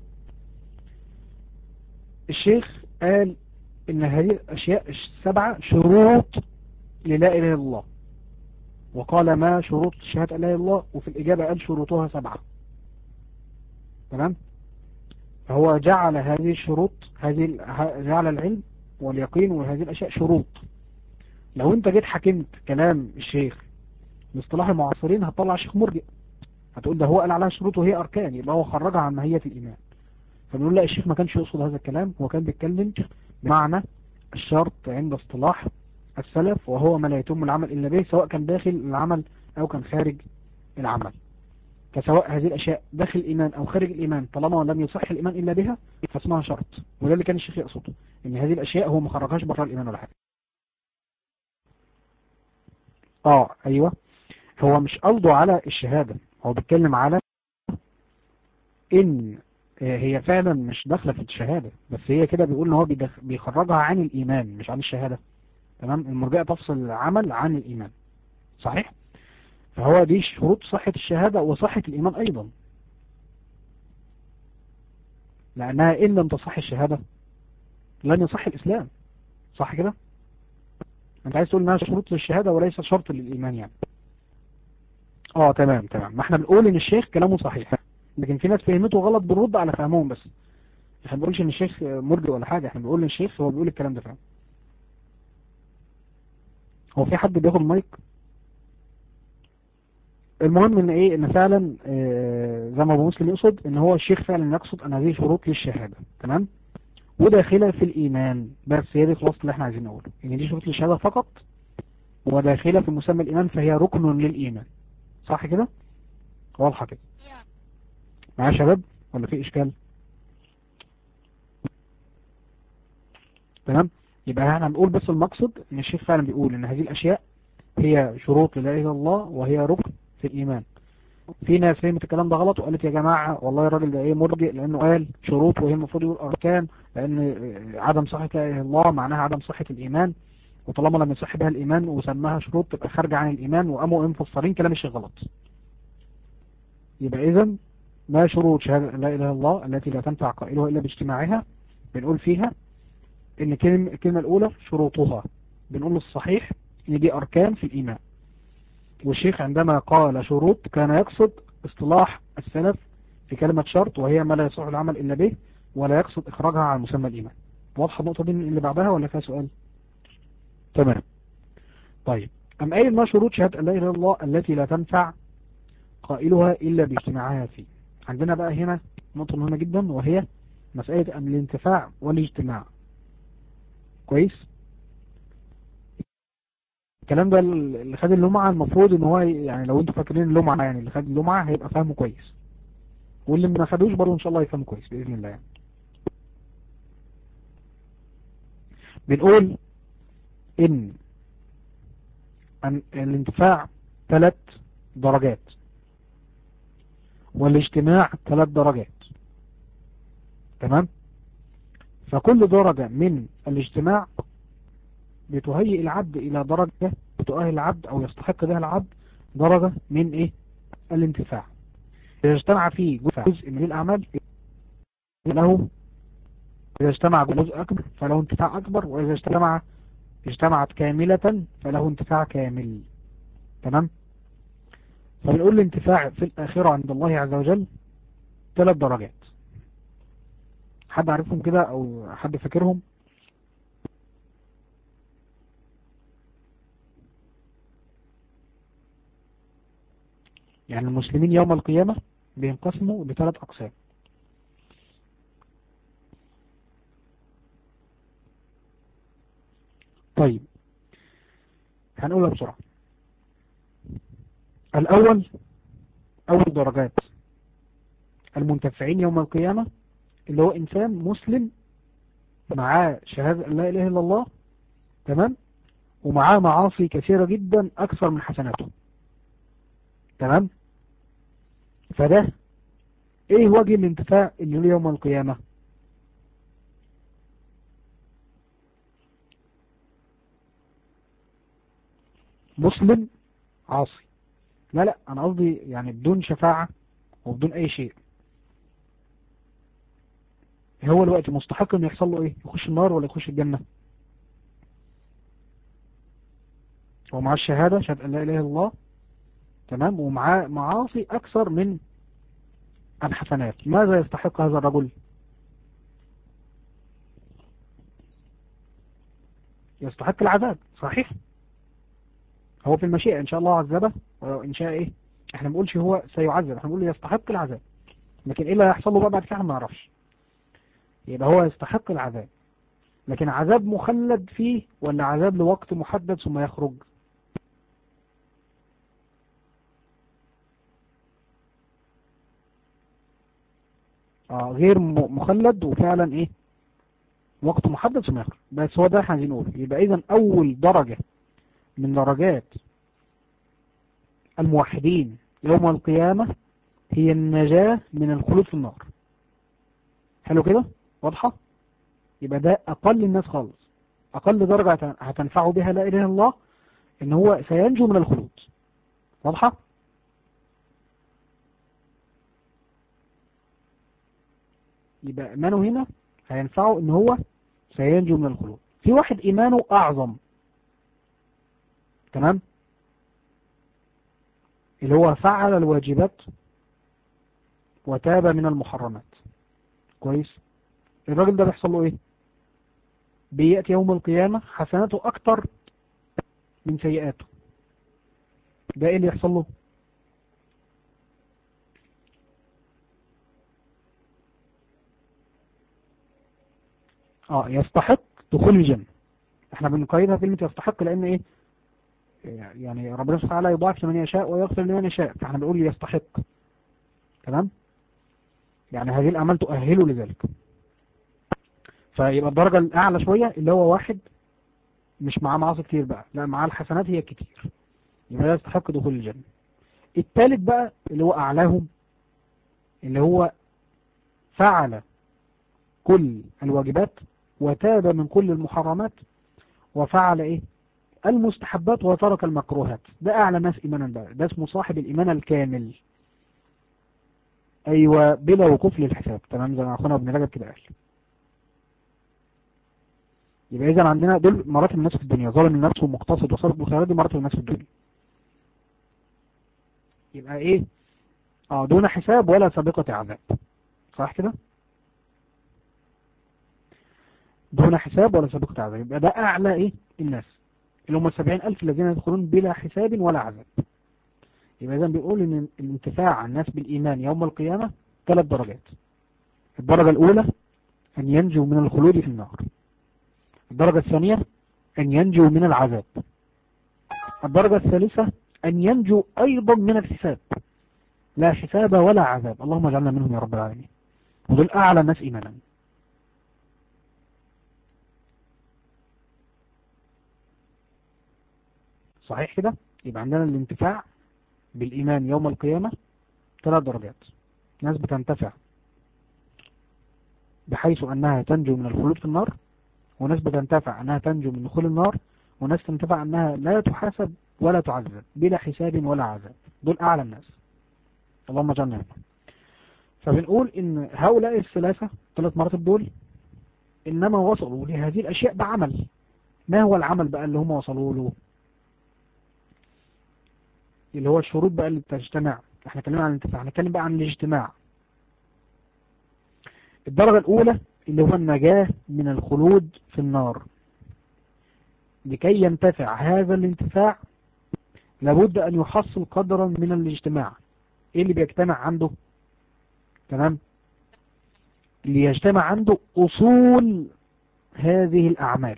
الشيخ قال ان هذه الاشياء السبعة شروط للا اله الا الله وقال ما شروط شهادة لا اله الا الله وفي الاجابة قال شروطها سبعة تمام فهو جعل هذه الشروط هذه جعل العلم واليقين وهذه الاشياء شروط لو انت جيت حكمت كلام الشيخ باصطلاح المعاصرين هتطلع شيخ مرجئ هتقول ده هو قال عليها شروط وهي اركان يبقى هو خرجها عن ماهية الايمان فبنقول لا الشيخ ما كانش يقصد هذا الكلام هو كان بيتكلم بمعنى الشرط عند اصطلاح السلف وهو ما لا يتم العمل إلا به سواء كان داخل العمل أو كان خارج العمل فسواء هذه الأشياء داخل الإيمان أو خارج الإيمان طالما لم يصح الإيمان إلا بها فاسمها شرط وده اللي كان الشيخ يقصده إن هذه الأشياء هو ما خرجهاش بره الإيمان ولا حاجة آه أيوة هو مش قصده على الشهادة هو بيتكلم على إن هي فعلا مش داخله في الشهادة بس هي كده بيقول ان هو بيخرجها عن الإيمان مش عن الشهادة تمام المرجئة تفصل العمل عن الإيمان صحيح فهو دي شروط صحة الشهادة وصحة الإيمان أيضا لأنها إن لم تصح الشهادة لن يصح الإسلام صح كده أنت عايز تقول إنها شروط للشهادة وليس شرط للإيمان يعني اه تمام تمام ما احنا بنقول ان الشيخ كلامه صحيح لكن في ناس فهمته غلط بنرد على فهمهم بس احنا بنقولش ان الشيخ مرجئ ولا حاجة احنا بنقول ان الشيخ هو بيقول الكلام ده فعلا هو في حد بياخد مايك المهم ان ايه ان فعلا اه زي ما ابو مسلم يقصد ان هو الشيخ فعلا يقصد ان هذه شروط للشهادة تمام وداخلة في الايمان بس هي دي خلاص اللي احنا عايزين نقوله ان دي شروط للشهادة فقط وداخلة في مسمى الايمان فهي ركن للايمان صح كده واضحة كده معايا يا شباب ولا في اشكال تمام يبقى احنا هنقول بس المقصد ان الشيخ فعلا بيقول ان هذه الاشياء هي شروط لا اله الا الله وهي ركن في الايمان في ناس فهمت الكلام ده غلط وقالت يا جماعة والله الراجل ده ايه مرجئ لانه قال شروط وهي المفروض يقول اركان لان عدم صحة لا اله الا الله معناها عدم صحة الايمان وطالما لم يصح بها الايمان وسماها شروط تبقى خارجة عن الايمان وقاموا مفسرين كلام الشيخ غلط يبقى اذا ما شروط شهادة لا اله الا الله التي لا تنفع قائلها الا باجتماعها بنقول فيها ان الكلمة الاولى شروطها بنقول الصحيح ان دي اركان في الايمان والشيخ عندما قال شروط كان يقصد اصطلاح السلف في كلمة شرط وهي ما لا يصح العمل الا به ولا يقصد اخراجها عن مسمى الايمان واضحة النقطة دي اللي بعدها ولا فيها سؤال تمام طيب أم قايل ما شروط شهادة لا إله إلا الله التي لا تنفع قائلها إلا باجتماعها فيه عندنا بقى هنا نقطة مهمة جدا وهي مسألة أم الانتفاع والاجتماع كويس الكلام ده اللي خد اللمعة المفروض ان هو يعني لو انتوا فاكرين اللمعة يعني اللي خد اللمعة هيبقى فاهمه كويس واللي ما خدوش برضه ان شاء الله يفهمه كويس بإذن الله يعني بنقول ان الانتفاع ثلاث درجات والاجتماع ثلاث درجات تمام فكل درجة من الاجتماع بتهيئ العبد الى درجة بتؤهل العبد او يستحق بها العبد درجة من ايه الانتفاع اذا اجتمع فيه جزء من الاعمال له اذا اجتمع جزء اكبر فله انتفاع اكبر واذا اجتمع اجتمعت كاملة فله انتفاع كامل تمام فبنقول الانتفاع في الآخرة عند الله عز وجل ثلاث درجات حد عارفهم كده او حد فاكرهم يعني المسلمين يوم القيامة بينقسموا لثلاث أقسام طيب هنقولها بسرعة الأول أول درجات المنتفعين يوم القيامة اللي هو إنسان مسلم معاه شهادة لا إله إلا الله تمام ومعاه معاصي كثيرة جدا أكثر من حسناته تمام فده ايه وجه الانتفاع اللي له يوم القيامة مسلم عاصي لا لا انا قصدي يعني بدون شفاعة وبدون اي شيء هو الوقت مستحق انه يحصل له ايه يخش النار ولا يخش الجنة هو معاه الشهادة شهادة لا اله الا الله تمام ومعاه معاصي اكثر من الحسنات ماذا يستحق هذا الرجل يستحق العذاب صحيح هو في المشيئة ان شاء الله عذبه وان شاء ايه احنا ما بنقولش هو سيعذب احنا بنقول يستحق العذاب لكن ايه اللي هيحصل له بقى بعد كده ما نعرفش يبقى هو يستحق العذاب لكن عذاب مخلد فيه ولا عذاب لوقت محدد ثم يخرج آه غير مخلد وفعلا ايه وقت محدد ثم يخرج بس هو ده احنا عايزين نقول يبقى اذا اول درجة من درجات الموحدين يوم القيامة هي النجاة من الخلود في النار حلو كده واضحة يبقى ده اقل الناس خالص اقل درجة هتنفعه بها لا اله الا الله ان هو سينجو من الخلود واضحة يبقى إيمانه هنا هينفعه إن هو سينجو من الخلود في واحد إيمانه أعظم تمام اللي هو فعل الواجبات وتاب من المحرمات كويس الراجل ده بيحصل له ايه بيأتي يوم القيامة حسناته اكتر من سيئاته ده ايه اللي يحصل له اه يستحق دخول الجنة احنا بنقيدها كلمة يستحق لان ايه يعني ربنا سبحانه وتعالى يضاعف لمن يشاء ويغفر لمن يشاء فاحنا بنقول يستحق تمام يعني هذه الأعمال تؤهله لذلك فيبقى الدرجة الأعلى شوية اللي هو واحد مش معاه معاصي كتير بقى لا معاه الحسنات هي كتير يبقى ده يستحق دخول الجنة التالت بقى اللي هو أعلاهم اللي هو فعل كل الواجبات وتاب من كل المحرمات وفعل ايه المستحبات وترك المكروهات ده اعلى ناس ايمانا بقى ده اسمه صاحب الايمان الكامل ايوه بلا وقوف للحساب تمام زي ما اخونا ابن رجب كده قال يبقى اذا عندنا دول مراتب الناس في الدنيا ظالم النفس ومقتصد وصالح بالخيرات دي مراتب الناس في الدنيا يبقى ايه اه دون حساب ولا سابقة عذاب صح كده دون حساب ولا سابقة عذاب يبقى ده اعلى ايه الناس اللي هم السبعين ألف الذين يدخلون بلا حساب ولا عذاب يبقى إذا بيقول إن الانتفاع الناس بالإيمان يوم القيامة ثلاث درجات الدرجة الأولى أن ينجو من الخلود في النار الدرجة الثانية أن ينجو من العذاب الدرجة الثالثة أن ينجو أيضا من الحساب لا حساب ولا عذاب اللهم اجعلنا منهم يا رب العالمين ودول أعلى الناس إيمانا صحيح كده يبقى عندنا الانتفاع بالإيمان يوم القيامة ثلاث درجات ناس بتنتفع بحيث أنها تنجو من الخلود في النار وناس بتنتفع أنها تنجو من دخول النار وناس تنتفع أنها لا تحاسب ولا تعذب بلا حساب ولا عذاب دول أعلى الناس اللهم جنة فبنقول إن هؤلاء الثلاثة ثلاث مراتب دول إنما وصلوا لهذه الأشياء بعمل ما هو العمل بقى اللي هم وصلوا له اللي هو الشروط بقى اللي بتجتمع احنا اتكلمنا عن الانتفاع هنتكلم بقى عن الاجتماع الدرجة الأولى اللي هو النجاة من الخلود في النار لكي ينتفع هذا الانتفاع لابد أن يحصل قدرا من الاجتماع ايه اللي بيجتمع عنده تمام اللي يجتمع عنده أصول هذه الأعمال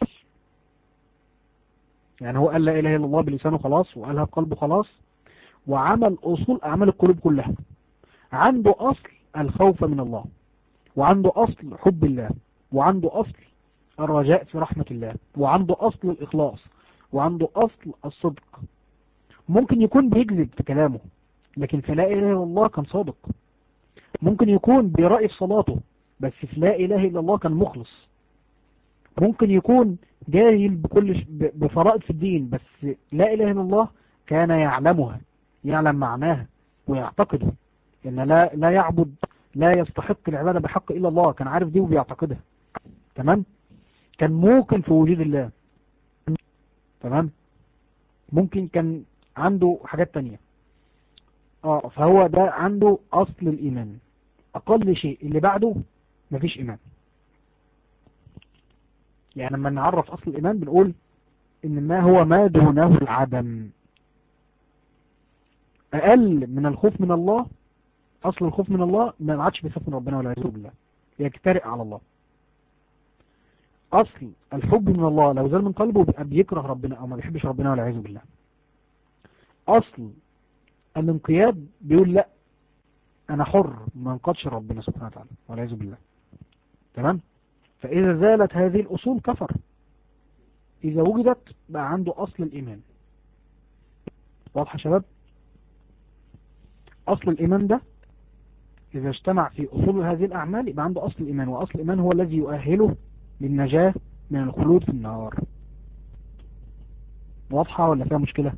يعني هو قال لا إله إلا الله بلسانه خلاص وقالها بقلبه خلاص وعمل أصول أعمال القلوب كلها عنده أصل الخوف من الله وعنده أصل حب الله وعنده أصل الرجاء في رحمة الله وعنده أصل الإخلاص وعنده أصل الصدق ممكن يكون بيكذب في كلامه لكن في لا إله إلا الله كان صادق ممكن يكون برأي في صلاته بس في لا إله إلا الله كان مخلص ممكن يكون جاهل بكل بفرائض في الدين بس لا إله إلا الله كان يعلمها يعلم معناها ويعتقده إن لا لا يعبد لا يستحق العبادة بحق إلا الله كان عارف دي وبيعتقدها تمام كان موقن في وجود الله تمام ممكن كان عنده حاجات تانية اه فهو ده عنده أصل الإيمان أقل شيء اللي بعده مفيش إيمان يعني لما نعرف أصل الإيمان بنقول إن ما هو ما دونه العدم أقل من الخوف من الله أصل الخوف من الله ما عادش بيخاف من ربنا ولا يعوذ بالله يجترئ على الله أصل الحب من الله لو زال من قلبه بيبقى بيكره ربنا أو ما بيحبش ربنا ولا يعوذ بالله أصل الانقياد بيقول لا أنا حر ما انقادش ربنا سبحانه وتعالى ولا يعوذ بالله تمام فإذا زالت هذه الأصول كفر إذا وجدت بقى عنده أصل الإيمان واضح يا شباب أصل الإيمان ده إذا اجتمع في أصول هذه الأعمال يبقى عنده أصل الإيمان وأصل الإيمان هو الذي يؤهله للنجاة من الخلود في النار واضحة ولا فيها مشكلة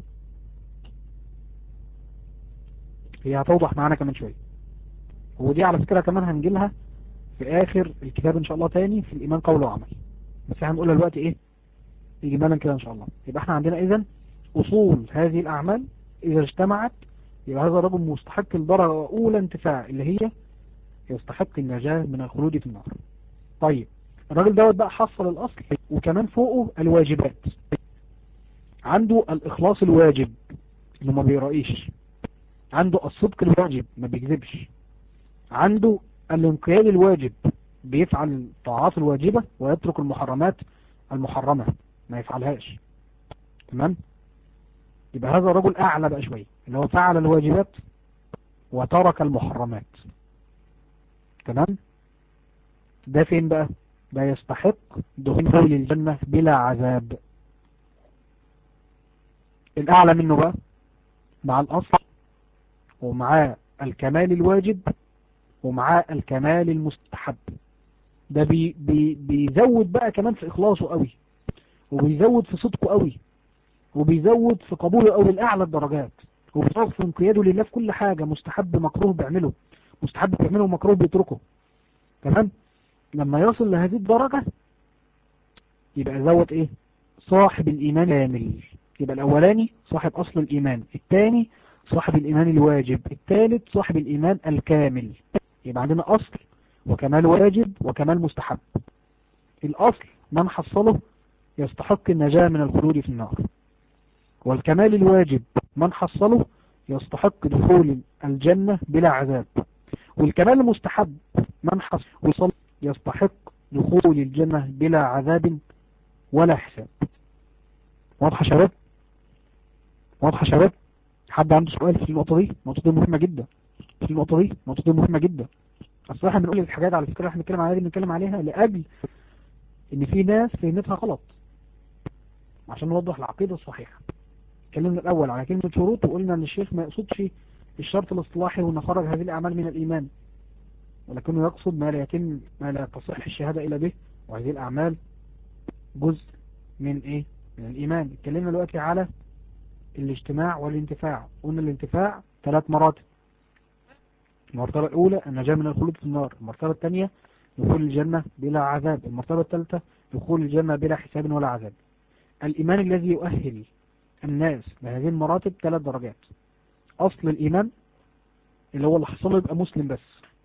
هي هتوضح معانا كمان شوية ودي على فكرة كمان هنجيلها في اخر الكتاب ان شاء الله تاني في الايمان قول وعمل بس احنا هنقولها دلوقتي ايه اجمالا كده ان شاء الله يبقى احنا عندنا اذا اصول هذه الاعمال اذا اجتمعت يبقى هذا الرجل مستحق الدرجة اولى انتفاع اللي هي يستحق النجاة من الخلود في النار طيب الراجل دوت بقى حصل الاصل وكمان فوقه الواجبات عنده الاخلاص الواجب انه ما بيرائيش عنده الصدق الواجب ما بيكذبش عنده الانقياد الواجب بيفعل الطاعات الواجبة ويترك المحرمات المحرمة ما يفعلهاش تمام يبقى هذا الرجل اعلى بقى شوية اللي هو فعل الواجبات وترك المحرمات تمام ده فين بقى ده يستحق دخول الجنة بلا عذاب الأعلى منه بقى مع الأصل ومع الكمال الواجب ومع الكمال المستحب ده بي بي بيزود بقى كمان في إخلاصه قوي وبيزود في صدقه قوي وبيزود في قبوله قوي الأعلى الدرجات وبيزود في انقياده لله في كل حاجة مستحب مكروه بيعمله مستحب بيعمله ومكروه بيتركه تمام لما يصل لهذه الدرجة يبقى زود ايه صاحب الايمان كامل يبقى الاولاني صاحب اصل الايمان الثاني صاحب الايمان الواجب الثالث صاحب الايمان الكامل يبقى عندنا اصل وكمال واجب وكمال مستحب الاصل من حصله يستحق النجاة من الخلود في النار والكمال الواجب من حصله يستحق دخول الجنة بلا عذاب والكمال المستحب من حصل يستحق دخول الجنة بلا عذاب ولا حساب واضحة شباب واضحة شباب حد عنده سؤال في النقطة دي النقطة دي مهمة جدا في النقطة دي النقطة دي مهمة جدا اصل احنا بنقول الحاجات على فكرة احنا بنتكلم عليها دي بنتكلم عليها لأجل ان في ناس فهمتها غلط عشان نوضح العقيدة الصحيحة اتكلمنا الاول على كلمة شروط وقلنا ان الشيخ ما يقصدش الشرط الاصطلاحي وان خرج هذه الاعمال من الايمان ولكنه يقصد ما لا يتم ما لا تصح الشهادة إلا به وهذه الأعمال جزء من إيه من الإيمان اتكلمنا دلوقتي على الاجتماع والانتفاع قلنا الانتفاع ثلاث مراتب المرتبة الأولى النجاة من الخلود في النار المرتبة الثانية دخول الجنة بلا عذاب المرتبة الثالثة دخول الجنة بلا حساب ولا عذاب الإيمان الذي يؤهل الناس لهذه المراتب ثلاث درجات أصل الإيمان اللي هو اللي حصله يبقى مسلم بس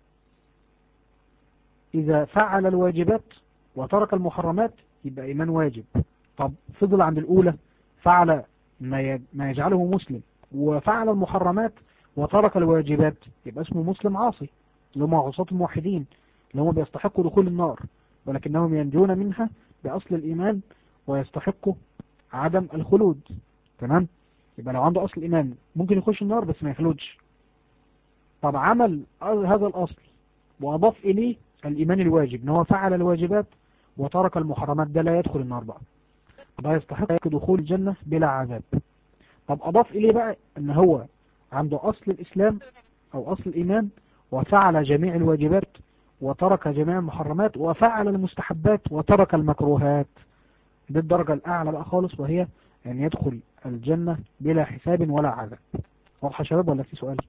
إذا فعل الواجبات وترك المحرمات يبقى إيمان واجب طب فضل عند الأولى فعل ما يجعله مسلم وفعل المحرمات وترك الواجبات يبقى اسمه مسلم عاصي اللي هم عصاة الموحدين اللي هم بيستحقوا دخول النار ولكنهم ينجون منها بأصل الإيمان ويستحقوا عدم الخلود تمام يبقى لو عنده أصل الإيمان ممكن يخش النار بس ما يخلودش طب عمل هذا الأصل وأضاف إليه الإيمان الواجب ان هو فعل الواجبات وترك المحرمات ده لا يدخل النار بقى ده يستحق دخول الجنة بلا عذاب طب أضاف إليه بقى ان هو عنده أصل الإسلام أو أصل الإيمان وفعل جميع الواجبات وترك جميع المحرمات وفعل المستحبات وترك المكروهات دي الدرجة الأعلى بقى خالص وهي أن يدخل الجنة بلا حساب ولا عذاب واضحة شباب ولا في سؤال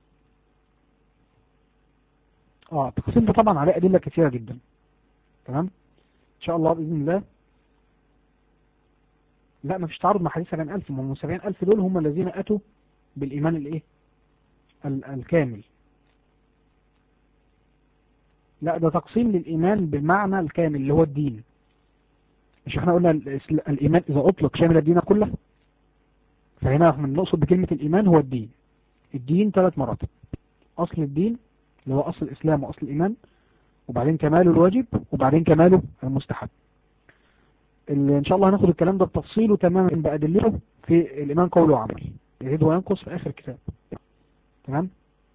اه التقسيم ده طبعا عليه أدلة كثيرة جدا تمام إن شاء الله بإذن الله لا ما فيش تعارض مع حديث 70000 ما هم 70000 دول هم الذين أتوا بالإيمان الإيه الكامل لا ده تقسيم للإيمان بالمعنى الكامل اللي هو الدين مش احنا قلنا الإيمان إذا أطلق شامل الدين كله فهنا من نقصد بكلمة الإيمان هو الدين الدين ثلاث مراتب أصل الدين اللي هو أصل الإسلام وأصل الإيمان وبعدين كماله الواجب وبعدين كماله المستحب اللي إن شاء الله هناخد الكلام ده بتفصيله تماما بأدلته في الإيمان قول وعمل يزيد وينقص في آخر الكتاب تمام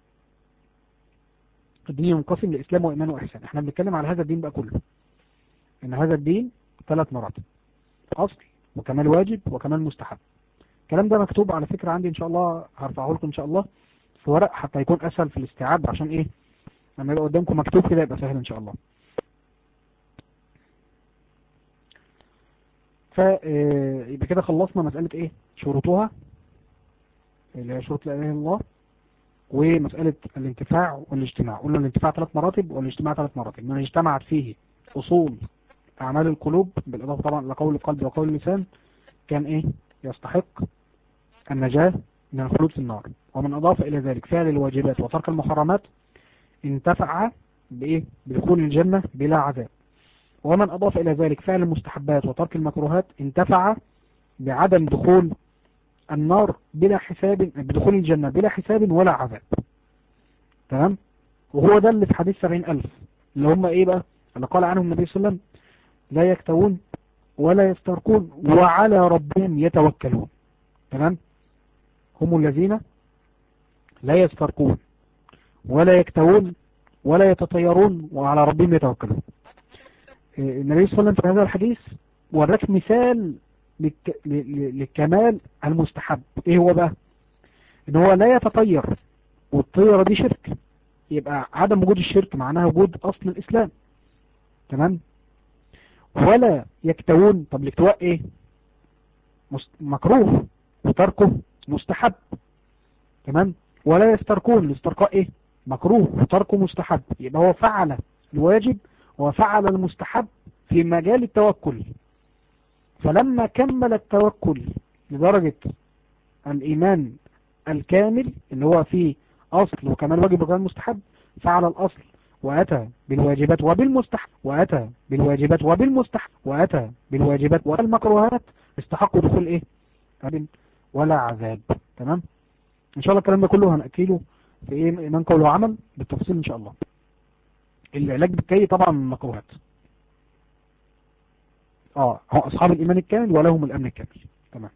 الدين ينقسم لإسلام وإيمان وإحسان احنا بنتكلم على هذا الدين بقى كله إن هذا الدين ثلاث مراتب أصل وكمال واجب وكمال مستحب الكلام ده مكتوب على فكرة عندي إن شاء الله هرفعه لكم إن شاء الله في ورق حتى يكون أسهل في الاستيعاب عشان إيه لما يبقى قدامكم مكتوب كده يبقى سهل إن شاء الله فيبقى كده خلصنا مسألة إيه شروطها اللي هي شروط لا إله إلا الله ومسألة الانتفاع والاجتماع قلنا الانتفاع ثلاث مراتب والاجتماع ثلاث مراتب من اجتمعت فيه أصول أعمال القلوب بالإضافة طبعا لقول القلب وقول اللسان كان إيه يستحق النجاة من الخلود في النار ومن أضاف إلى ذلك فعل الواجبات وترك المحرمات انتفع بإيه بدخول الجنة بلا عذاب ومن أضاف إلى ذلك فعل المستحبات وترك المكروهات انتفع بعدم دخول النار بلا حساب بدخول الجنة بلا حساب ولا عذاب تمام وهو ده اللي في حديث سبعين ألف اللي هم إيه بقى اللي قال عنهم النبي صلى الله عليه وسلم لا يكتوون ولا يسترقون وعلى ربهم يتوكلون تمام هم الذين لا يسترقون ولا يكتوون ولا يتطيرون وعلى ربهم يتوكلون النبي صلى الله عليه وسلم في هذا الحديث وراك مثال للكمال المستحب ايه هو بقى ان هو لا يتطير والطيرة دي شرك يبقى عدم وجود الشرك معناها وجود اصل الاسلام تمام ولا يكتوون طب الاكتواء ايه مكروه وتركه مستحب تمام ولا يستركون الاسترقاء ايه مكروه وتركه مستحب يبقى هو فعل الواجب وفعل المستحب في مجال التوكل فلما كمل التوكل لدرجة الإيمان الكامل اللي هو فيه أصل وكمان واجب وكمان مستحب فعل الأصل وأتى بالواجبات وبالمستحب وأتى بالواجبات وبالمستحب وأتى بالواجبات والمكروهات استحقوا دخول إيه ولا عذاب تمام إن شاء الله الكلام ده كله هنأكله في إيه إيمان قول وعمل بالتفصيل إن شاء الله العلاج بالكي طبعا مكروهات اه هو اصحاب الايمان الكامل ولهم الامن الكامل تمام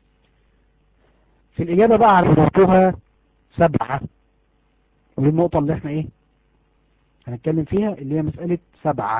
في الاجابة بقى على شروطها سبعة ودي النقطة اللي احنا ايه هنتكلم فيها اللي هي مسألة سبعة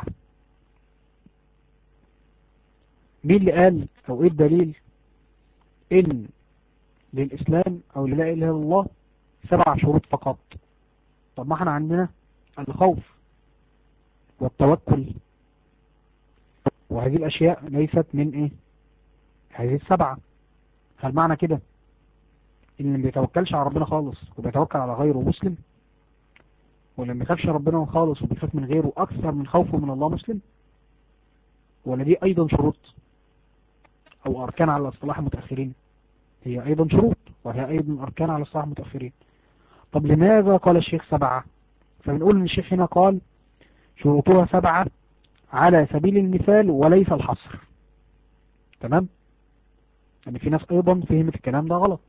مين اللي قال او ايه الدليل ان للاسلام او لا اله الا الله سبع شروط فقط طب ما احنا عندنا الخوف والتوكل وهذه الأشياء ليست من إيه هذه السبعة هل معنى كده إن اللي بيتوكلش على ربنا خالص وبيتوكل على غيره مسلم ولا ما بيخافش ربنا خالص وبيخاف من غيره أكثر من خوفه من الله مسلم ولا دي أيضا شروط أو أركان على اصطلاح المتأخرين هي أيضا شروط وهي أيضا أركان على اصطلاح المتأخرين طب لماذا قال الشيخ سبعة فبنقول ان الشيخ هنا قال شروطها سبعة على سبيل المثال وليس الحصر تمام يعني في ناس ايضا فهمت الكلام ده غلط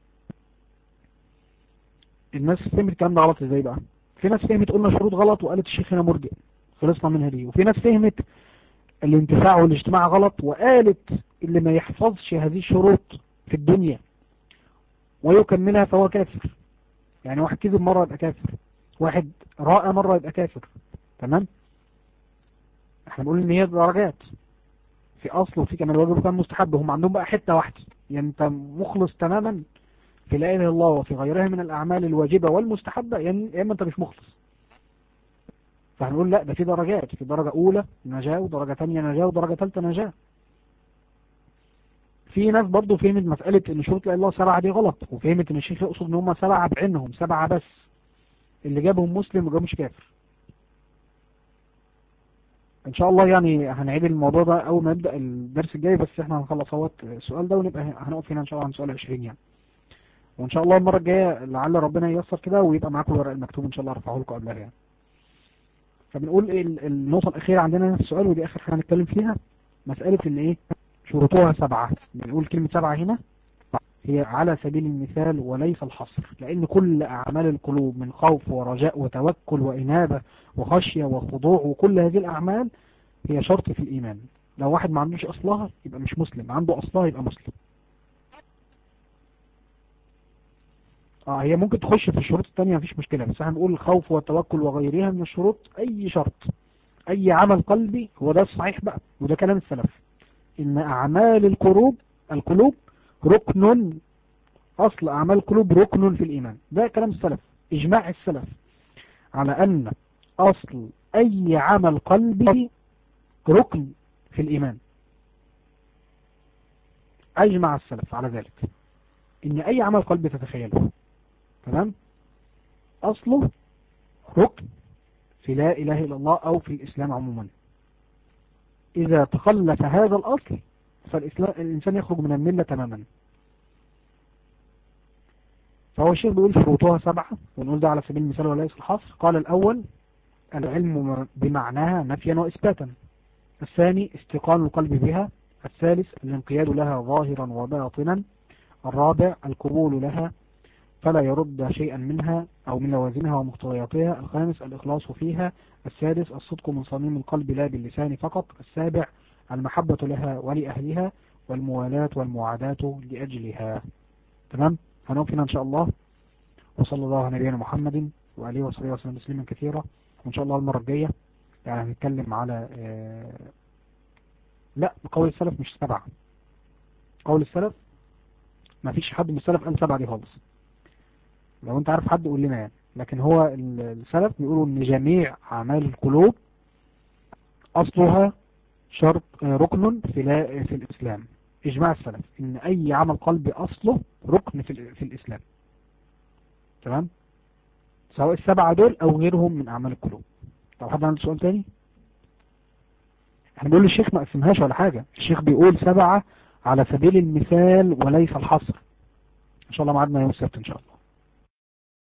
الناس فهمت الكلام ده غلط ازاي بقى في ناس فهمت قلنا شروط غلط وقالت الشيخ هنا مرجئ خلصنا منها دي وفي ناس فهمت الانتفاع والاجتماع غلط وقالت اللي ما يحفظش هذه الشروط في الدنيا ويكملها فهو كافر يعني واحد كذب مرة يبقى كافر واحد راء مرة يبقى كافر تمام احنا بنقول ان هي درجات في اصل وفي كمان واجب وكان مستحب هم عندهم بقى حتة واحدة يعني انت مخلص تماما في لا اله الا الله وفي غيرها من الاعمال الواجبة والمستحبة يعني يا اما انت مش مخلص فهنقول لا ده في درجات في درجة اولى نجاة ودرجة ثانيه نجاة ودرجة ثالثه نجاة في ناس برضو فهمت مسألة ان شروط لا الله سبعة دي غلط وفهمت ان الشيخ يقصد ان هم سبعة بعينهم سبعة بس اللي جابهم مسلم وجابهمش كافر ان شاء الله يعني هنعيد الموضوع ده اول ما نبدأ الدرس الجاي بس احنا هنخلص اهوت السؤال ده ونبقى هنقف هنا ان شاء الله عن سؤال 20 يعني وان شاء الله المرة الجاية لعل ربنا ييسر كده ويبقى معاكم الورق المكتوب ان شاء الله ارفعه لكم قبلها يعني فبنقول النقطة الأخيرة عندنا في السؤال ودي آخر حاجة هنتكلم فيها مسألة إن إيه شروطها سبعة بنقول كلمة سبعة هنا هي على سبيل المثال وليس الحصر لأن كل أعمال القلوب من خوف ورجاء وتوكل وإنابة وخشية وخضوع وكل هذه الأعمال هي شرط في الإيمان لو واحد ما عندوش أصلها يبقى مش مسلم عنده أصلها يبقى مسلم اه هي ممكن تخش في الشروط التانية مفيش مشكلة بس هنقول الخوف والتوكل وغيرها من الشروط أي شرط أي عمل قلبي هو ده الصحيح بقى وده كلام السلف إن أعمال القلوب القلوب ركن أصل أعمال القلوب ركن في الإيمان ده كلام السلف إجماع السلف على أن أصل أي عمل قلبي ركن في الإيمان أجمع السلف على ذلك إن أي عمل قلبي تتخيله تمام أصله ركن في لا إله إلا الله أو في الإسلام عموما إذا تخلف هذا الأصل فالإسلام الإنسان يخرج من الملة تماما فهو الشيخ بيقول شروطها سبعة ونقول ده على سبيل المثال وليس الحصر قال الأول العلم بمعناها نفيا وإثباتا الثاني استقال القلب بها الثالث الانقياد لها ظاهرا وباطنا الرابع القبول لها فلا يرد شيئا منها أو من لوازمها ومقتضياتها الخامس الإخلاص فيها السادس الصدق من صميم القلب لا باللسان فقط السابع المحبة لها ولأهلها والموالاة والمعاداة لأجلها تمام هنقف هنا إن شاء الله وصلى الله على نبينا محمد وعليه وصحبه وسلم تسليما كثيرا وإن شاء الله المرة الجاية يعني هنتكلم على آه لا قول السلف مش سبعة قول السلف ما فيش حد من السلف قال سبعة دي خالص لو انت عارف حد قول لنا يعني لكن هو السلف بيقولوا ان جميع اعمال القلوب اصلها شرط ركن في لا في الاسلام اجماع السلف ان اي عمل قلبي اصله ركن في, في الاسلام تمام سواء السبعة دول او غيرهم من اعمال القلوب طب حد عنده سؤال تاني احنا بنقول الشيخ ما قسمهاش ولا حاجة الشيخ بيقول سبعة على سبيل المثال وليس الحصر ان شاء الله معادنا يوم السبت ان شاء الله